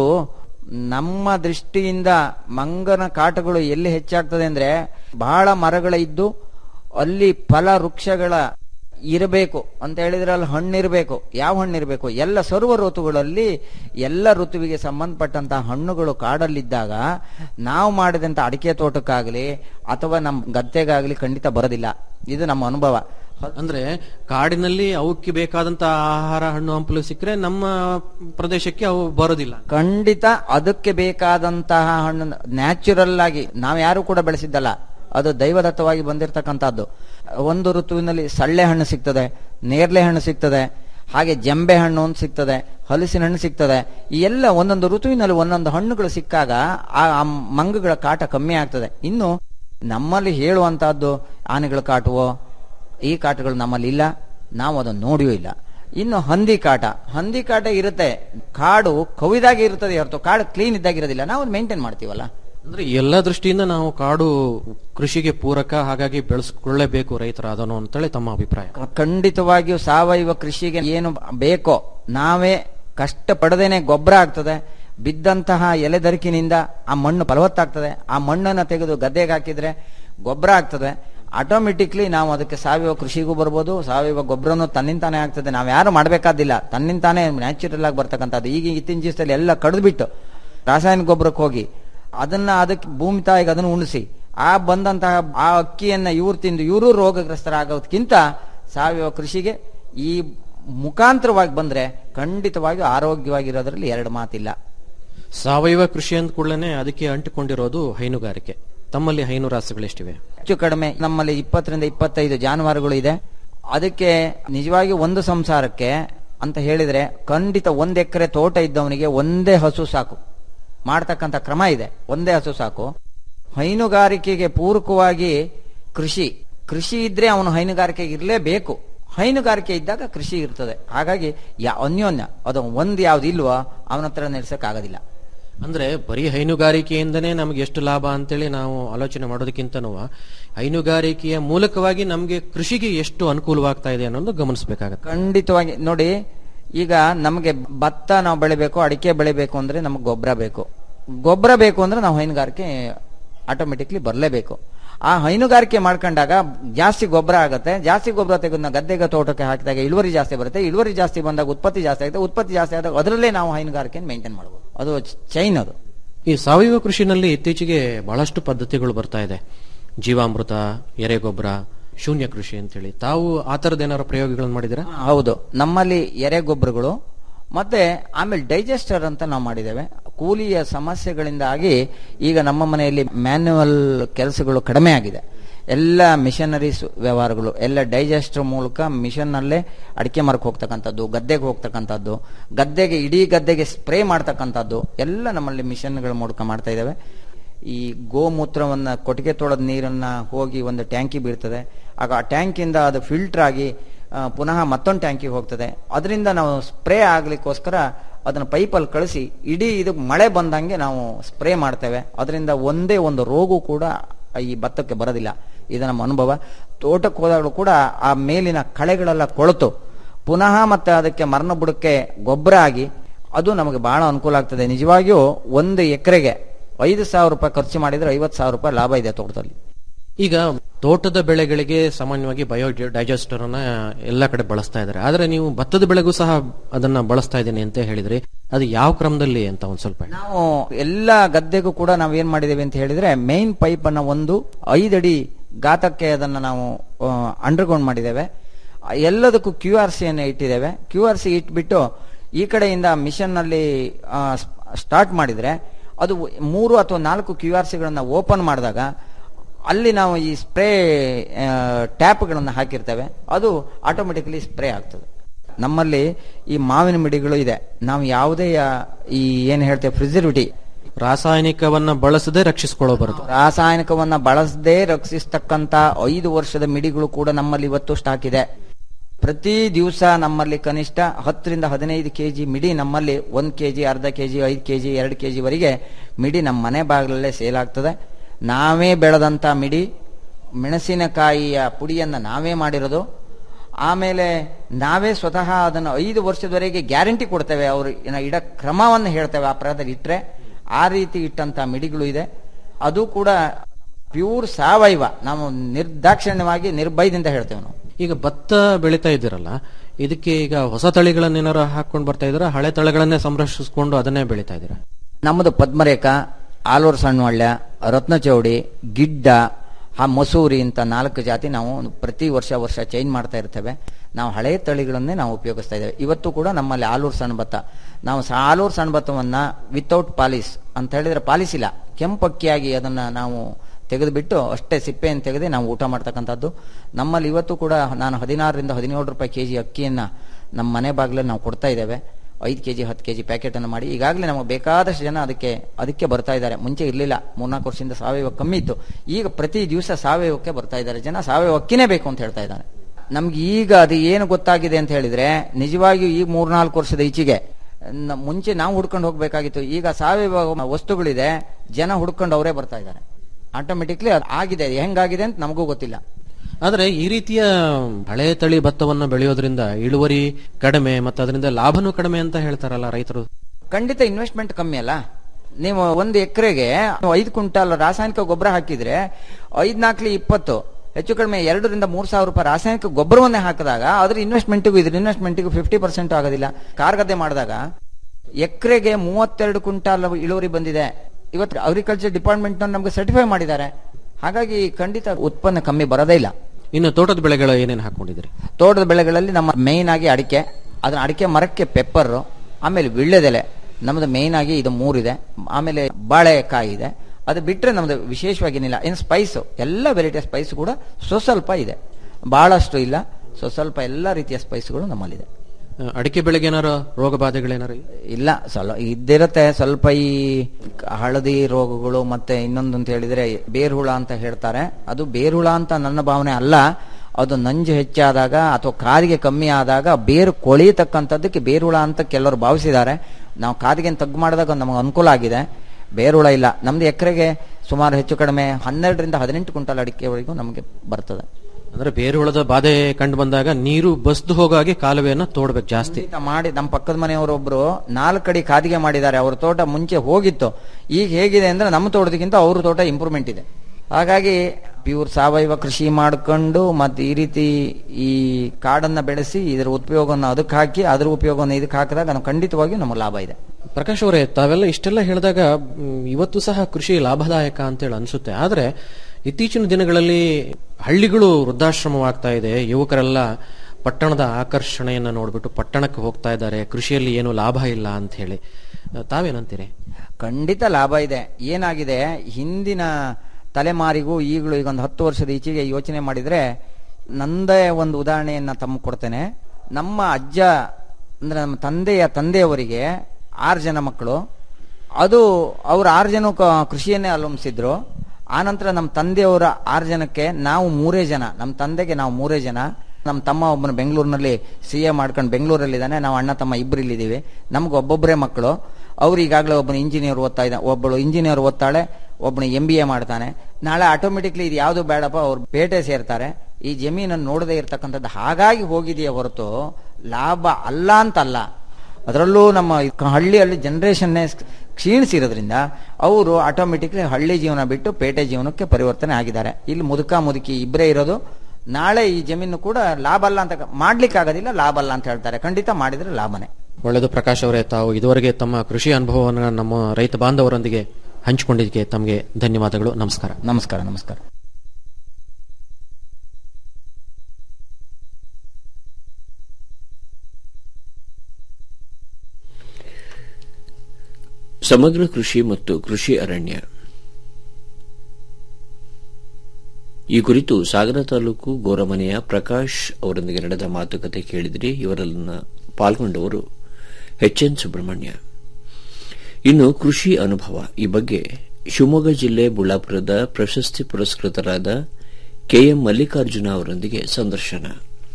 Speaker 9: ನಮ್ಮ ದೃಷ್ಟಿಯಿಂದ ಮಂಗನ ಕಾಟಗಳು ಎಲ್ಲಿ ಹೆಚ್ಚಾಗ್ತದೆ ಅಂದ್ರೆ ಬಹಳ ಮರಗಳ ಇದ್ದು ಅಲ್ಲಿ ಫಲ ವೃಕ್ಷಗಳ ಇರಬೇಕು ಅಂತ ಹೇಳಿದ್ರೆ ಅಲ್ಲಿ ಹಣ್ಣಿರಬೇಕು ಯಾವ ಹಣ್ಣಿರಬೇಕು ಎಲ್ಲ ಸರ್ವ ಋತುಗಳಲ್ಲಿ ಎಲ್ಲ ಋತುವಿಗೆ ಸಂಬಂಧಪಟ್ಟಂತಹ ಹಣ್ಣುಗಳು ಕಾಡಲ್ಲಿದ್ದಾಗ ನಾವು ಮಾಡಿದಂತ ಅಡಿಕೆ ತೋಟಕ್ಕಾಗಲಿ ಅಥವಾ ನಮ್ಮ ಗದ್ದೆಗಾಗಲಿ ಖಂಡಿತ ಬರೋದಿಲ್ಲ ಇದು ನಮ್ಮ ಅನುಭವ
Speaker 8: ಅಂದ್ರೆ ಕಾಡಿನಲ್ಲಿ ಅವಕ್ಕೆ ಬೇಕಾದಂತ ಆಹಾರ ಹಣ್ಣು ಹಂಪಲು ಸಿಕ್ಕರೆ ನಮ್ಮ ಪ್ರದೇಶಕ್ಕೆ ಅವು ಬರೋದಿಲ್ಲ
Speaker 9: ಖಂಡಿತ ಅದಕ್ಕೆ ಬೇಕಾದಂತಹ ಹಣ್ಣು ನ್ಯಾಚುರಲ್ ಆಗಿ ನಾವು ಯಾರು ಕೂಡ ಬೆಳೆಸಿದ್ದಲ್ಲ ಅದು ದೈವದತ್ತವಾಗಿ ಬಂದಿರತಕ್ಕಂಥದ್ದು ಒಂದು ಋತುವಿನಲ್ಲಿ ಸಳ್ಳೆ ಹಣ್ಣು ಸಿಗ್ತದೆ ನೇರ್ಲೆ ಹಣ್ಣು ಸಿಗ್ತದೆ ಹಾಗೆ ಜಂಬೆ ಹಣ್ಣು ಅಂತ ಸಿಗ್ತದೆ ಹಲಸಿನ ಹಣ್ಣು ಸಿಗ್ತದೆ ಈ ಎಲ್ಲ ಒಂದೊಂದು ಋತುವಿನಲ್ಲಿ ಒಂದೊಂದು ಹಣ್ಣುಗಳು ಸಿಕ್ಕಾಗ ಆ ಆ ಮಂಗಗಳ ಕಾಟ ಕಮ್ಮಿ ಆಗ್ತದೆ ಇನ್ನು ನಮ್ಮಲ್ಲಿ ಹೇಳುವಂತಹದ್ದು ಆನೆಗಳ ಕಾಟವೋ ಈ ಕಾಟಗಳು ನಮ್ಮಲ್ಲಿ ಇಲ್ಲ ನಾವು ಅದನ್ನು ನೋಡಿಯೂ ಇಲ್ಲ ಇನ್ನು ಹಂದಿ ಕಾಟ ಹಂದಿ ಕಾಟ ಇರುತ್ತೆ ಕಾಡು ಕವಿದಾಗಿ ಇರ್ತದೆ ಹೊರತು ಕಾಡು ಕ್ಲೀನ್ ಇದ್ದಾಗಿರೋದಿಲ್ಲ ನಾವು ಮೇಂಟೈನ್ ಮಾಡ್ತೀವಲ್ಲ
Speaker 8: ಅಂದ್ರೆ ಎಲ್ಲ ದೃಷ್ಟಿಯಿಂದ ನಾವು ಕಾಡು ಕೃಷಿಗೆ ಪೂರಕ ಹಾಗಾಗಿ ಬೆಳೆಸ್ಕೊಳ್ಳೇಬೇಕು ರೈತರಾದನು ಅಂತೇಳಿ ತಮ್ಮ ಅಭಿಪ್ರಾಯ
Speaker 9: ಖಂಡಿತವಾಗಿಯೂ ಸಾವಯವ ಕೃಷಿಗೆ ಏನು ಬೇಕೋ ನಾವೇ ಕಷ್ಟ ಪಡದೇನೆ ಗೊಬ್ಬರ ಆಗ್ತದೆ ಬಿದ್ದಂತಹ ಎಲೆದರಿಕಿನಿಂದ ಆ ಮಣ್ಣು ಫಲವತ್ತಾಗ್ತದೆ ಆ ಮಣ್ಣನ್ನು ತೆಗೆದು ಗದ್ದೆಗೆ ಹಾಕಿದ್ರೆ ಗೊಬ್ಬರ ಆಗ್ತದೆ ಆಟೋಮೆಟಿಕ್ಲಿ ನಾವು ಅದಕ್ಕೆ ಸಾವಯವ ಕೃಷಿಗೂ ಬರ್ಬೋದು ಸಾವಯವ ಗೊಬ್ಬರನು ತನ್ನಿಂತಾನೇ ಆಗ್ತದೆ ನಾವು ಯಾರು ಮಾಡಬೇಕಾದಿಲ್ಲ ತನ್ನಿಂತಾನೇ ನ್ಯಾಚುರಲ್ ಆಗಿ ಬರ್ತಕ್ಕಂಥದ್ದು ಈಗ ಇತ್ತೀನ ದಿವಸದಲ್ಲಿ ಎಲ್ಲ ಕಡಿದ್ಬಿಟ್ಟು ರಾಸಾಯನಿಕ ಗೊಬ್ಬರಕ್ಕೆ ಹೋಗಿ ಅದನ್ನ ಅದಕ್ಕೆ ಭೂಮಿ ತಾಯಿಗೆ ಅದನ್ನು ಉಣಿಸಿ ಆ ಬಂದಂತಹ ಆ ಅಕ್ಕಿಯನ್ನ ಇವ್ರು ತಿಂದು ಇವರು ರೋಗಗ್ರಸ್ತರಾಗೋದಕ್ಕಿಂತ ಸಾವಯವ ಕೃಷಿಗೆ ಈ ಮುಖಾಂತರವಾಗಿ ಬಂದ್ರೆ ಖಂಡಿತವಾಗಿಯೂ ಆರೋಗ್ಯವಾಗಿರೋದ್ರಲ್ಲಿ ಎರಡು ಮಾತಿಲ್ಲ
Speaker 8: ಸಾವಯವ ಕೃಷಿ ಅಂದ ಕೂಡಲೇ ಅದಕ್ಕೆ ಅಂಟಿಕೊಂಡಿರೋದು ಹೈನುಗಾರಿಕೆ ತಮ್ಮಲ್ಲಿ ಹೈನು ರಾಸುಗಳೆಷ್ಟಿವೆ
Speaker 9: ಹೆಚ್ಚು ಕಡಿಮೆ ನಮ್ಮಲ್ಲಿ ಇಪ್ಪತ್ತರಿಂದ ಇಪ್ಪತ್ತೈದು ಜಾನುವಾರುಗಳು ಇದೆ ಅದಕ್ಕೆ ನಿಜವಾಗಿ ಒಂದು ಸಂಸಾರಕ್ಕೆ ಅಂತ ಹೇಳಿದ್ರೆ ಖಂಡಿತ ಒಂದ್ ಎಕರೆ ತೋಟ ಇದ್ದವನಿಗೆ ಒಂದೇ ಹಸು ಸಾಕು ಮಾಡ್ತಕ್ಕಂಥ ಕ್ರಮ ಇದೆ ಒಂದೇ ಹಸು ಸಾಕು ಹೈನುಗಾರಿಕೆಗೆ ಪೂರಕವಾಗಿ ಕೃಷಿ ಕೃಷಿ ಇದ್ರೆ ಅವನು ಹೈನುಗಾರಿಕೆಗೆ ಇರಲೇಬೇಕು ಹೈನುಗಾರಿಕೆ ಇದ್ದಾಗ ಕೃಷಿ ಇರ್ತದೆ ಹಾಗಾಗಿ ಯಾ ಅನ್ಯೋನ್ಯ ಅದು ಒಂದ್ ಯಾವ್ದು ಇಲ್ವೋ ಅವನ ಹತ್ರ ನಿಲ್ಸಕ್ ಆಗೋದಿಲ್ಲ
Speaker 8: ಅಂದ್ರೆ ಬರೀ ಹೈನುಗಾರಿಕೆಯಿಂದನೇ ನಮ್ಗೆ ಎಷ್ಟು ಲಾಭ ಅಂತೇಳಿ ನಾವು ಆಲೋಚನೆ ಮಾಡೋದಕ್ಕಿಂತನೂ ಹೈನುಗಾರಿಕೆಯ ಮೂಲಕವಾಗಿ ನಮ್ಗೆ ಕೃಷಿಗೆ ಎಷ್ಟು ಅನುಕೂಲವಾಗ್ತಾ ಇದೆ ಅನ್ನೋದು ಗಮನಿಸಬೇಕಾಗತ್ತೆ
Speaker 9: ಖಂಡಿತವಾಗಿ ನೋಡಿ ಈಗ ನಮಗೆ ಭತ್ತ ನಾವು ಬೆಳಿಬೇಕು ಅಡಿಕೆ ಬೆಳಿಬೇಕು ಅಂದ್ರೆ ನಮಗೆ ಗೊಬ್ಬರ ಬೇಕು ಗೊಬ್ಬರ ಬೇಕು ಅಂದ್ರೆ ನಾವು ಹೈನುಗಾರಿಕೆ ಆಟೋಮೆಟಿಕ್ಲಿ ಬರಲೇಬೇಕು ಆ ಹೈನುಗಾರಿಕೆ ಮಾಡ್ಕೊಂಡಾಗ ಜಾಸ್ತಿ ಗೊಬ್ಬರ ಆಗುತ್ತೆ ಜಾಸ್ತಿ ಗೊಬ್ಬರ ತೆಗೆದು ನಾವು ಗದ್ದೆಗೆ ತೋಟಕ್ಕೆ ಹಾಕಿದಾಗ ಇಳುವರಿ ಜಾಸ್ತಿ ಬರುತ್ತೆ ಇಳುವರಿ ಜಾಸ್ತಿ ಬಂದಾಗ ಉತ್ಪತ್ತಿ ಜಾಸ್ತಿ ಆಗುತ್ತೆ ಉತ್ಪತ್ತಿ ಜಾಸ್ತಿ ಆದಾಗ ಅದರಲ್ಲೇ ನಾವು ಹೈನುಗಾರಿಕೆ ಮೇಂಟೈನ್ ಮಾಡಬಹುದು ಅದು ಚೈನ್ ಅದು
Speaker 8: ಈ ಸಾವಯವ ಕೃಷಿನಲ್ಲಿ ಇತ್ತೀಚೆಗೆ ಬಹಳಷ್ಟು ಪದ್ಧತಿಗಳು ಬರ್ತಾ ಇದೆ ಜೀವಾಮೃತ ಎರೆಗೊಬ್ಬರ ಶೂನ್ಯ ಕೃಷಿ ಅಂತೇಳಿ ತಾವು ಆ ತರದ ಏನಾದ್ರು ಪ್ರಯೋಗಗಳನ್ನು ಮಾಡಿದಿರಾ
Speaker 9: ಹೌದು ನಮ್ಮಲ್ಲಿ ಎರೆಗೊಬ್ಬರಗಳು ಮತ್ತೆ ಆಮೇಲೆ ಡೈಜೆಸ್ಟರ್ ಅಂತ ನಾವು ಮಾಡಿದ್ದೇವೆ ಕೂಲಿಯ ಸಮಸ್ಯೆಗಳಿಂದಾಗಿ ಈಗ ನಮ್ಮ ಮನೆಯಲ್ಲಿ ಮ್ಯಾನ್ಯುವಲ್ ಕೆಲಸಗಳು ಕಡಿಮೆ ಆಗಿದೆ ಎಲ್ಲ ಮಿಷನರೀಸ್ ವ್ಯವಹಾರಗಳು ಎಲ್ಲ ಡೈಜೆಸ್ಟರ್ ಮೂಲಕ ಮಿಷನ್ ನಲ್ಲೇ ಅಡಿಕೆ ಮರಕ್ಕೆ ಹೋಗ್ತಕ್ಕಂಥದ್ದು ಗದ್ದೆಗೆ ಹೋಗ್ತಕ್ಕಂಥದ್ದು ಗದ್ದೆಗೆ ಇಡೀ ಗದ್ದೆಗೆ ಸ್ಪ್ರೇ ಮಾಡ್ತಕ್ಕಂಥದ್ದು ಎಲ್ಲ ನಮ್ಮಲ್ಲಿ ಮಿಷನ್ಗಳ ಮೂಲಕ ಮಾಡ್ತಾ ಇದ್ದೇವೆ ಈ ಗೋಮೂತ್ರವನ್ನ ಕೊಟ್ಟಿಗೆ ತೊಳೆದ ನೀರನ್ನ ಹೋಗಿ ಒಂದು ಟ್ಯಾಂಕಿ ಬೀಳ್ತದೆ ಆಗ ಆ ಟ್ಯಾಂಕಿಂದ ಅದು ಫಿಲ್ಟರ್ ಆಗಿ ಆ, ಪುನಃ ಮತ್ತೊಂದು ಟ್ಯಾಂಕಿಗೆ ಹೋಗ್ತದೆ ಅದರಿಂದ ನಾವು ಸ್ಪ್ರೇ ಆಗ್ಲಿಕ್ಕೋಸ್ಕರ ಅದನ್ನ ಪೈಪಲ್ಲಿ ಕಳಿಸಿ ಇಡೀ ಇದು ಮಳೆ ಬಂದಂಗೆ ನಾವು ಸ್ಪ್ರೇ ಮಾಡ್ತೇವೆ ಅದರಿಂದ ಒಂದೇ ಒಂದು ರೋಗವು ಕೂಡ ಈ ಭತ್ತಕ್ಕೆ ಬರೋದಿಲ್ಲ ಇದು ನಮ್ಮ ಅನುಭವ ತೋಟಕ್ಕೆ ಹೋದಾಗಲೂ ಕೂಡ ಆ ಮೇಲಿನ ಕಳೆಗಳೆಲ್ಲ ಕೊಳೆತು ಪುನಃ ಮತ್ತೆ ಅದಕ್ಕೆ ಮರಣ ಬುಡಕ್ಕೆ ಗೊಬ್ಬರ ಆಗಿ ಅದು ನಮಗೆ ಬಹಳ ಅನುಕೂಲ ಆಗ್ತದೆ ನಿಜವಾಗಿಯೂ ಒಂದು ಎಕರೆಗೆ ಐದು ಸಾವಿರ ರೂಪಾಯಿ ಖರ್ಚು ಮಾಡಿದ್ರೆ ಐವತ್ತು ಸಾವಿರ ರೂಪಾಯಿ ಲಾಭ ಇದೆ ತೋಟದಲ್ಲಿ
Speaker 8: ಈಗ ತೋಟದ ಬೆಳೆಗಳಿಗೆ ಸಾಮಾನ್ಯವಾಗಿ ಬಯೋ ಡೈಜೆಸ್ಟರ್ ಅನ್ನ ಎಲ್ಲ ಕಡೆ ಬಳಸ್ತಾ ಇದ್ದಾರೆ ಆದ್ರೆ ನೀವು ಭತ್ತದ ಬೆಳೆಗೂ ಸಹ ಅದನ್ನ ಬಳಸ್ತಾ ಇದ್ದೀನಿ ಅಂತ ಹೇಳಿದ್ರಿ ಅದು ಯಾವ ಕ್ರಮದಲ್ಲಿ ಅಂತ ಒಂದ್ ಸ್ವಲ್ಪ ಹೇಳಿ.
Speaker 9: ನಾವು ಎಲ್ಲ ಗದ್ದೆಗೂ ಕೂಡ ನಾವು ಏನ್ ಮಾಡಿದ್ದೇವೆ ಅಂತ ಹೇಳಿದ್ರೆ ಮೇನ್ ಪೈಪ್ ಅನ್ನ ಒಂದು ಐದಡಿ ಗಾತಕ್ಕೆ ಅದನ್ನ ನಾವು ಅಂಡರ್ಗ್ರೌಂಡ್ ಮಾಡಿದ್ದೇವೆ ಆ, ಎಲ್ಲದಕ್ಕೂ ಕ್ಯೂ ಆರ್ ಸಿ ಅನ್ನು ಇಟ್ಟಿದ್ದೇವೆ ಕ್ಯೂ ಆರ್ ಸಿ ಇಟ್ಬಿಟ್ಟು ಈ ಕಡೆಯಿಂದ ಮಿಷನ್ ನಲ್ಲಿ ಸ್ಟಾರ್ಟ್ ಮಾಡಿದ್ರೆ ಅದು ಮೂರು ಅಥವಾ ನಾಲ್ಕು ಕ್ಯೂ ಆರ್ ಸಿಗಳನ್ನ ಓಪನ್ ಮಾಡಿದಾಗ ಅಲ್ಲಿ ನಾವು ಈ ಸ್ಪ್ರೇ ಟ್ಯಾಪ್ಗಳನ್ನು ಹಾಕಿರ್ತೇವೆ ಅದು ಆಟೋಮೆಟಿಕಲಿ ಸ್ಪ್ರೇ ಆಗ್ತದೆ ನಮ್ಮಲ್ಲಿ ಈ ಮಾವಿನ ಮಿಡಿಗಳು ಇದೆ ನಾವು ಯಾವುದೇ ಆ, ಈ ಏನು ಹೇಳ್ತೇವೆ ಪ್ರಿಸರ್ವಿಟಿ
Speaker 8: ರಾಸಾಯನಿಕವನ್ನ ಬಳಸದೆ ರಕ್ಷಿಸಿಕೊಳ್ಳಬಾರದು
Speaker 9: ರಾಸಾಯನಿಕವನ್ನ ಬಳಸದೆ ರಕ್ಷಿಸ್ತಕ್ಕಂತ ಐದು ವರ್ಷದ ಮಿಡಿಗಳು ಕೂಡ ನಮ್ಮಲ್ಲಿ ಇವತ್ತು ಸ್ಟಾಕ್ ಇದೆ ಪ್ರತಿ ದಿವಸ ನಮ್ಮಲ್ಲಿ ಕನಿಷ್ಠ ಹತ್ತರಿಂದ ಹದಿನೈದು ಕೆಜಿ ಮಿಡಿ ನಮ್ಮಲ್ಲಿ ಒಂದ್ ಕೆಜಿ ಅರ್ಧ ಕೆಜಿ ಐದು ಕೆಜಿ ಎರಡು ಕೆಜಿ ವರೆಗೆ ಮಿಡಿ ನಮ್ಮ ಮನೆ ಬಾಗಿಲಲ್ಲೇ ಸೇಲ್ ಆಗ್ತದೆ ನಾವೇ ಬೆಳೆದಂತ ಮಿಡಿ ಮೆಣಸಿನಕಾಯಿಯ ಪುಡಿಯನ್ನ ನಾವೇ ಮಾಡಿರೋದು ಆಮೇಲೆ ನಾವೇ ಸ್ವತಃ ಅದನ್ನು ಐದು ವರ್ಷದವರೆಗೆ ಗ್ಯಾರಂಟಿ ಕೊಡ್ತೇವೆ ಅವರು ಇಡ ಕ್ರಮವನ್ನು ಹೇಳ್ತೇವೆ ಆ ಪ್ರಕಾರದಲ್ಲಿ ಇಟ್ಟರೆ ಆ ರೀತಿ ಇಟ್ಟಂತ ಮಿಡಿಗಳು ಇದೆ ಅದು ಕೂಡ ಪ್ಯೂರ್ ಸಾವಯವ ನಾವು ನಿರ್ದಾಕ್ಷಿಣ್ಯವಾಗಿ ನಿರ್ಭಯದಿಂದ ಹೇಳ್ತೇವೆ ನಾವು
Speaker 8: ಈಗ ಭತ್ತ ಬೆಳೀತಾ ಇದ್ದೀರಲ್ಲ ಇದಕ್ಕೆ ಈಗ ಹೊಸ ತಳಿಗಳನ್ನೇನಾರು ಹಾಕೊಂಡು ಬರ್ತಾ ಇದ್ದೀರಾ ಹಳೆ ತಳಿಗಳನ್ನೇ ಸಂರಕ್ಷಿಸಿಕೊಂಡು ಅದನ್ನೇ ಬೆಳೀತಾ ಇದ್ದೀರಾ
Speaker 9: ನಮ್ಮದು ಪದ್ಮರೇಖ ಆಲೂರು ಸಣ್ಣವಳ್ಳ ರತ್ನಚೌಡಿ ಗಿಡ್ಡ ಆ ಮಸೂರಿ ಅಂತ ನಾಲ್ಕು ಜಾತಿ ನಾವು ಪ್ರತಿ ವರ್ಷ ವರ್ಷ ಚೇಂಜ್ ಮಾಡ್ತಾ ಇರ್ತೇವೆ ನಾವು ಹಳೆ ತಳಿಗಳನ್ನೇ ನಾವು ಉಪಯೋಗಿಸ್ತಾ ಇದ್ದೇವೆ ಇವತ್ತು ಕೂಡ ನಮ್ಮಲ್ಲಿ ಆಲೂರು ಸಣ್ಣ ಭತ್ತ ನಾವು ಸ- ಆಲೂರು ಸಣ್ಣ ಭತ್ತವನ್ನ ವಿತೌಟ್ ಪಾಲಿಸ್ ಅಂತ ಹೇಳಿದ್ರೆ ಪಾಲಿಸ್ ಇಲ್ಲ ಕೆಂಪಕ್ಕಿಯಾಗಿ ಅದನ್ನ ನಾವು ತೆಗೆದುಬಿಟ್ಟು ಅಷ್ಟೇ ಸಿಪ್ಪೆಯನ್ನು ತೆಗೆದು ನಾವು ಊಟ ಮಾಡ್ತಕ್ಕಂಥದ್ದು ನಮ್ಮಲ್ಲಿ ಇವತ್ತು ಕೂಡ ನಾನು ಹದಿನಾರರಿಂದ ಹದಿನೇಳು ರೂಪಾಯಿ ಕೆಜಿ ಅಕ್ಕಿಯನ್ನ ನಮ್ಮ ಮನೆ ಬಾಗಿಲಲ್ಲಿ ನಾವು ಕೊಡ್ತಾ ಇದ್ದೇವೆ ಐದು ಕೆಜಿ ಹತ್ತು ಕೆಜಿ ಪ್ಯಾಕೆಟ್ ಅನ್ನು ಮಾಡಿ ಈಗಾಗಲೇ ನಮಗೆ ಬೇಕಾದಷ್ಟು ಜನ ಅದಕ್ಕೆ ಅದಕ್ಕೆ ಬರ್ತಾ ಇದ್ದಾರೆ ಮುಂಚೆ ಇರಲಿಲ್ಲ ಮೂರ್ನಾಲ್ಕು ವರ್ಷದಿಂದ ಸಾವಯವ ಕಮ್ಮಿ ಇತ್ತು ಈಗ ಪ್ರತಿ ದಿವಸ ಸಾವಯವಕ್ಕೆ ಬರ್ತಾ ಇದ್ದಾರೆ ಜನ ಸಾವಯವ ಅಕ್ಕಿನೇ ಬೇಕು ಅಂತ ಹೇಳ್ತಾ ಇದ್ದಾರೆ ನಮ್ಗೆ ಈಗ ಅದು ಏನು ಗೊತ್ತಾಗಿದೆ ಅಂತ ಹೇಳಿದ್ರೆ ನಿಜವಾಗಿಯೂ ಈ ಮೂರ್ನಾಲ್ಕು ವರ್ಷದ ಈಚೆಗೆ ನ- ಮುಂಚೆ ನಾವು ಹುಡ್ಕೊಂಡು ಹೋಗ್ಬೇಕಾಗಿತ್ತು ಈಗ ಸಾವಯವ ವಸ್ತುಗಳಿದೆ ಜನ ಹುಡ್ಕೊಂಡು ಅವರೇ ಬರ್ತಾ ಇದ್ದಾರೆ ಆಟೋಮೆಟಿಕ್ಲಿ ಅದು ಆಗಿದೆ ಹೆಂಗಾಗಿದೆ ಅಂತ ನಮಗೂ ಗೊತ್ತಿಲ್ಲ
Speaker 8: ಆದ್ರೆ ಈ ರೀತಿಯ ಹಳೆ ತಳಿ ಭತ್ತವನ್ನ ಬೆಳೆಯೋದ್ರಿಂದ ಇಳುವರಿ ಕಡಿಮೆ ಮತ್ತು ಅದರಿಂದ ಲಾಭನೂ ಕಡಿಮೆ ಅಂತ ಹೇಳ್ತಾರಲ್ಲ ರೈತರು
Speaker 9: ಖಂಡಿತ ಇನ್ವೆಸ್ಟ್ಮೆಂಟ್ ಕಮ್ಮಿ ಅಲ್ಲ ನೀವು ಒಂದು ಎಕರೆಗೆ ಐದು ಕ್ವಿಂಟಾಲ್ ರಾಸಾಯನಿಕ ಗೊಬ್ಬರ ಹಾಕಿದ್ರೆ ಐದ್ ನಾಲ್ಕಲಿ ಇಪ್ಪತ್ತು ಹೆಚ್ಚು ಕಡಿಮೆ ಎರಡರಿಂದ ಮೂರು ಸಾವಿರ ರೂಪಾಯಿ ರಾಸಾಯನಿಕ ಗೊಬ್ಬರವನ್ನೇ ಹಾಕಿದಾಗ ಅದ್ರ ಇನ್ವೆಸ್ಟ್ಮೆಂಟ್ಗೂ ಇದ್ರ ಇನ್ವೆಸ್ಟ್ಮೆಂಟ್ಗೂ ಫಿಫ್ಟಿ ಪರ್ಸೆಂಟ್ ಆಗೋದಿಲ್ಲ ಕಾರ್ಗದ್ದೆ ಮಾಡಿದಾಗ ಎಕರೆಗೆ ಮೂವತ್ತೆರಡು ಕ್ವಿಂಟಾಲ್ ಇಳುವರಿ ಬಂದಿದೆ ಇವತ್ತು ಅಗ್ರಿಕಲ್ಚರ್ ಡಿಪಾರ್ಟ್ಮೆಂಟ್ ನಮ್ಗೆ ಸರ್ಟಿಫೈ ಮಾಡಿದ್ದಾರೆ ಹಾಗಾಗಿ ಖಂಡಿತ ಉತ್ಪನ್ನ ಕಮ್ಮಿ ಬರೋದೇ ಇಲ್ಲ
Speaker 8: ಇನ್ನು ತೋಟದ ಬೆಳೆಗಳು ಏನೇನು ಹಾಕೊಂಡಿದ್ರಿ
Speaker 9: ತೋಟದ ಬೆಳೆಗಳಲ್ಲಿ ನಮ್ಮ ಮೇಯ್ನ್ ಆಗಿ ಅಡಿಕೆ ಅದನ್ನ ಅಡಿಕೆ ಮರಕ್ಕೆ ಪೆಪ್ಪರ್ ಆಮೇಲೆ ವಿಳ್ಳೆದೆಲೆ ನಮ್ದು ಮೇಯ್ನ್ ಆಗಿ ಇದು ಮೂರಿದೆ ಆಮೇಲೆ ಬಾಳೆಕಾಯಿ ಇದೆ ಅದು ಬಿಟ್ರೆ ನಮ್ದು ವಿಶೇಷವಾಗಿ ಏನಿಲ್ಲ ಇನ್ನು ಸ್ಪೈಸ್ ಎಲ್ಲ ವೆರೈಟಿಯ ಸ್ಪೈಸ್ ಕೂಡ ಸ್ವಸ್ವಲ್ಪ ಇದೆ ಬಹಳಷ್ಟು ಇಲ್ಲ ಸ್ವಸ್ವಲ್ಪ ಎಲ್ಲ ರೀತಿಯ ಸ್ಪೈಸ್ಗಳು ನಮ್ಮಲ್ಲಿದೆ
Speaker 8: ಆ, ಅಡಿಕೆ ಬೆಳೆಗೆ ಏನಾರು ರೋಗ ಬಾಧೆಗಳೇನಾರು
Speaker 9: ಇಲ್ಲ ಸ್ವಲ್ಪ ಇದ್ದಿರತ್ತೆ ಸ್ವಲ್ಪ ಈ ಹಳದಿ ರೋಗಗಳು ಮತ್ತೆ ಇನ್ನೊಂದು ಅಂತ ಹೇಳಿದ್ರೆ ಬೇರುಹುಳ ಅಂತ ಹೇಳ್ತಾರೆ ಅದು ಬೇರುಹುಳ ಅಂತ ನನ್ನ ಭಾವನೆ ಅಲ್ಲ ಅದು ನಂಜು ಹೆಚ್ಚಾದಾಗ ಅಥವಾ ಕಾದಿಗೆ ಕಮ್ಮಿ ಆದಾಗ ಬೇರು ಕೊಳಿಯತಕ್ಕಂಥದ್ದಕ್ಕೆ ಬೇರುಹುಳ ಅಂತ ಕೆಲವರು ಭಾವಿಸಿದ್ದಾರೆ ನಾವು ಕಾದಿಗೆ ತಗ್ಗು ಮಾಡಿದಾಗ ನಮಗೆ ಅನುಕೂಲ ಆಗಿದೆ ಬೇರುಹುಳ ಇಲ್ಲ ನಮ್ದು ಎಕರೆಗೆ ಸುಮಾರು ಹೆಚ್ಚು ಕಡಿಮೆ ಹನ್ನೆರಡರಿಂದ ಹದಿನೆಂಟು ಕ್ವಿಂಟಲ್ ಅಡಿಕೆವರೆಗೂ ನಮಗೆ ಬರ್ತದೆ
Speaker 8: ಅಂದ್ರೆ ಬೇರುಹುಳದ ಬಾಧೆ ಕಂಡು ಬಂದಾಗ ನೀರು ಬಸ್ದು ಹೋಗಾಗಿ ಕಾಲುವೆಯನ್ನ ತೋಡ್ಬೇಕು ಜಾಸ್ತಿ
Speaker 9: ಖಂಡಿತ ಮಾಡಿ ನಮ್ಮ ಪಕ್ಕದ ಮನೆಯವರೊಬ್ರು ನಾಲ್ಕಡಿ ಕಾದಿಗೆ ಮಾಡಿದ್ದಾರೆ ಅವ್ರ ತೋಟ ಮುಂಚೆ ಹೋಗಿತ್ತು ಈಗ ಹೇಗಿದೆ ಅಂದ್ರೆ ನಮ್ಮ ತೋಟದಕ್ಕಿಂತ ಅವ್ರ ತೋಟ ಇಂಪ್ರೂವ್ಮೆಂಟ್ ಇದೆ ಹಾಗಾಗಿ ಪ್ಯೂರ್ ಸಾವಯವ ಕೃಷಿ ಮಾಡ್ಕೊಂಡು ಮತ್ತೆ ಈ ರೀತಿ ಈ ಕಾಡನ್ನ ಬೆಳೆಸಿ ಇದರ ಉಪಯೋಗವನ್ನು ಅದಕ್ಕೆ ಹಾಕಿ ಅದರ ಉಪಯೋಗವನ್ನು ಇದಕ್ಕೆ ಹಾಕಿದಾಗ ನಾವು ಖಂಡಿತವಾಗಿಯೂ ನಮಗೆ ಲಾಭ ಇದೆ
Speaker 8: ಪ್ರಕಾಶ್ ಅವರೇ ತಾವೆಲ್ಲ ಇಷ್ಟೆಲ್ಲ ಹೇಳಿದಾಗ ಮ್, ಇವತ್ತು ಸಹ ಕೃಷಿ ಲಾಭದಾಯಕ ಅಂತೇಳಿ ಅನ್ಸುತ್ತೆ ಆದ್ರೆ ಇತ್ತೀಚಿನ ದಿನಗಳಲ್ಲಿ ಹಳ್ಳಿಗಳು ವೃದ್ಧಾಶ್ರಮವಾಗ್ತಾ ಇದೆ ಯುವಕರೆಲ್ಲ ಪಟ್ಟಣದ ಆಕರ್ಷಣೆಯನ್ನ ನೋಡ್ಬಿಟ್ಟು ಪಟ್ಟಣಕ್ಕೆ ಹೋಗ್ತಾ ಇದ್ದಾರೆ ಕೃಷಿಯಲ್ಲಿ ಏನು ಲಾಭ ಇಲ್ಲ ಅಂತ ಹೇಳಿ ಆ, ತಾವೇನಂತೀರಿ
Speaker 9: ಖಂಡಿತ ಲಾಭ ಇದೆ ಏನಾಗಿದೆ ಹಿಂದಿನ ತಲೆಮಾರಿಗೂ ಈಗಲೂ ಈಗ ಒಂದು ಹತ್ತು ವರ್ಷದ ಈಚೆಗೆ ಯೋಚನೆ ಮಾಡಿದ್ರೆ ನಂದೇ ಒಂದು ಉದಾಹರಣೆಯನ್ನ ತಮ್ಮ ಕೊಡ್ತೇನೆ ನಮ್ಮ ಅಜ್ಜ ಅಂದ್ರೆ ನಮ್ಮ ತಂದೆಯ ತಂದೆಯವರಿಗೆ ಆರು ಜನ ಮಕ್ಕಳು ಅದು ಅವ್ರ ಆರು ಜನ ಕ- ಕೃಷಿಯನ್ನೇ ಅವಲಂಬಿಸಿದ್ರು ಆನಂತರ ನಮ್ಮ ತಂದೆಯವರ ಆರು ಜನಕ್ಕೆ ನಾವು ಮೂರೇ ಜನ ನಮ್ಮ ತಂದೆಗೆ ನಾವು ಮೂರೇ ಜನ ನಮ್ಮ ತಮ್ಮ ಒಬ್ಬನು ಬೆಂಗಳೂರಿನಲ್ಲಿ ಸಿ ಎ ಮಾಡ್ಕೊಂಡು ಬೆಂಗಳೂರಲ್ಲಿದ್ದಾನೆ ನಾವು ಅಣ್ಣ ತಮ್ಮ ಇಬ್ಬರು ಇಲ್ಲಿದ್ದೀವಿ ನಮ್ಗೆ ಒಬ್ಬೊಬ್ಬರೇ ಮಕ್ಕಳು ಅವ್ರು ಈಗಾಗಲೇ ಒಬ್ಬನು ಇಂಜಿನಿಯರ್ ಓದ್ತಾ ಇದ್ದ ಒಬ್ಬಳು ಇಂಜಿನಿಯರ್ ಓದ್ತಾಳೆ ಒಬ್ಬನು ಎಂ ಬಿ ಎ ಮಾಡ್ತಾನೆ ನಾಳೆ ಆಟೋಮೆಟಿಕ್ಲಿ ಇದು ಯಾವುದು ಬೇಡಪ್ಪ ಅವ್ರು ಪೇಟೆ ಸೇರ್ತಾರೆ ಈ ಜಮೀನನ್ನು ನೋಡದೇ ಇರ್ತಕ್ಕಂಥದ್ದು ಹಾಗಾಗಿ ಹೋಗಿದೆಯೇ ಹೊರತು ಲಾಭ ಅಲ್ಲ ಅಂತಲ್ಲ ಅದರಲ್ಲೂ ನಮ್ಮ ಈ ಕ- ಹಳ್ಳಿಯಲ್ಲಿ ಜನರೇಷನ್ನೇ ಕ್ಷೀಣಿಸಿರೋದ್ರಿಂದ ಅವರು ಆಟೋಮೆಟಿಕ್ಲಿ ಹಳ್ಳಿ ಜೀವನ ಬಿಟ್ಟು ಪೇಟೆ ಜೀವನಕ್ಕೆ ಪರಿವರ್ತನೆ ಆಗಿದ್ದಾರೆ ಇಲ್ಲಿ ಮುದುಕ ಮುದುಕಿ ಇಬ್ಬರೇ ಇರೋದು ನಾಳೆ ಈ ಜಮೀನು ಕೂಡ ಲಾಭ ಅಲ್ಲ ಅಂತ ಮಾಡ್ಲಿಕ್ಕೆ ಆಗೋದಿಲ್ಲ ಲಾಭ ಅಲ್ಲ ಅಂತ ಹೇಳ್ತಾರೆ ಖಂಡಿತ ಮಾಡಿದ್ರೆ ಲಾಭನೇ
Speaker 8: ಒಳ್ಳೆಯದು ಪ್ರಕಾಶ್ ಅವರೇ ತಾವು ಇದುವರೆಗೆ ತಮ್ಮ ಕೃಷಿ ಅನುಭವವನ್ನು ನಮ್ಮ ರೈತ ಬಾಂಧವರೊಂದಿಗೆ ಹಂಚಿಕೊಂಡಿದ್ದಕ್ಕೆ ತಮಗೆ ಧನ್ಯವಾದಗಳು ನಮಸ್ಕಾರ
Speaker 9: ನಮಸ್ಕಾರ ನಮಸ್ಕಾರ
Speaker 1: ಸಮಗ್ರ ಕೃಷಿ ಮತ್ತು ಕೃಷಿ ಅರಣ್ಯ ಈ ಕುರಿತು ಸಾಗರ ತಾಲೂಕು ಗೋರಮನೆಯ ಪ್ರಕಾಶ್ ಅವರೊಂದಿಗೆ ನಡೆದ ಮಾತುಕತೆ ಕೇಳಿದಿರಿ ಇವರನ್ನ ಪಾಲ್ಗೊಂಡವರು ಎಚ್ ಎನ್ ಸುಬ್ರಹ್ಮಣ್ಯ ಇನ್ನು ಕೃಷಿ ಅನುಭವ ಈ ಬಗ್ಗೆ ಶಿವಮೊಗ್ಗ ಜಿಲ್ಲೆ ಬುಳ್ಳಾಪುರದ ಪ್ರಶಸ್ತಿ ಪುರಸ್ಕೃತರಾದ ಕೆಎಂ ಮಲ್ಲಿಕಾರ್ಜುನ ಅವರೊಂದಿಗೆ ಸಂದರ್ಶನ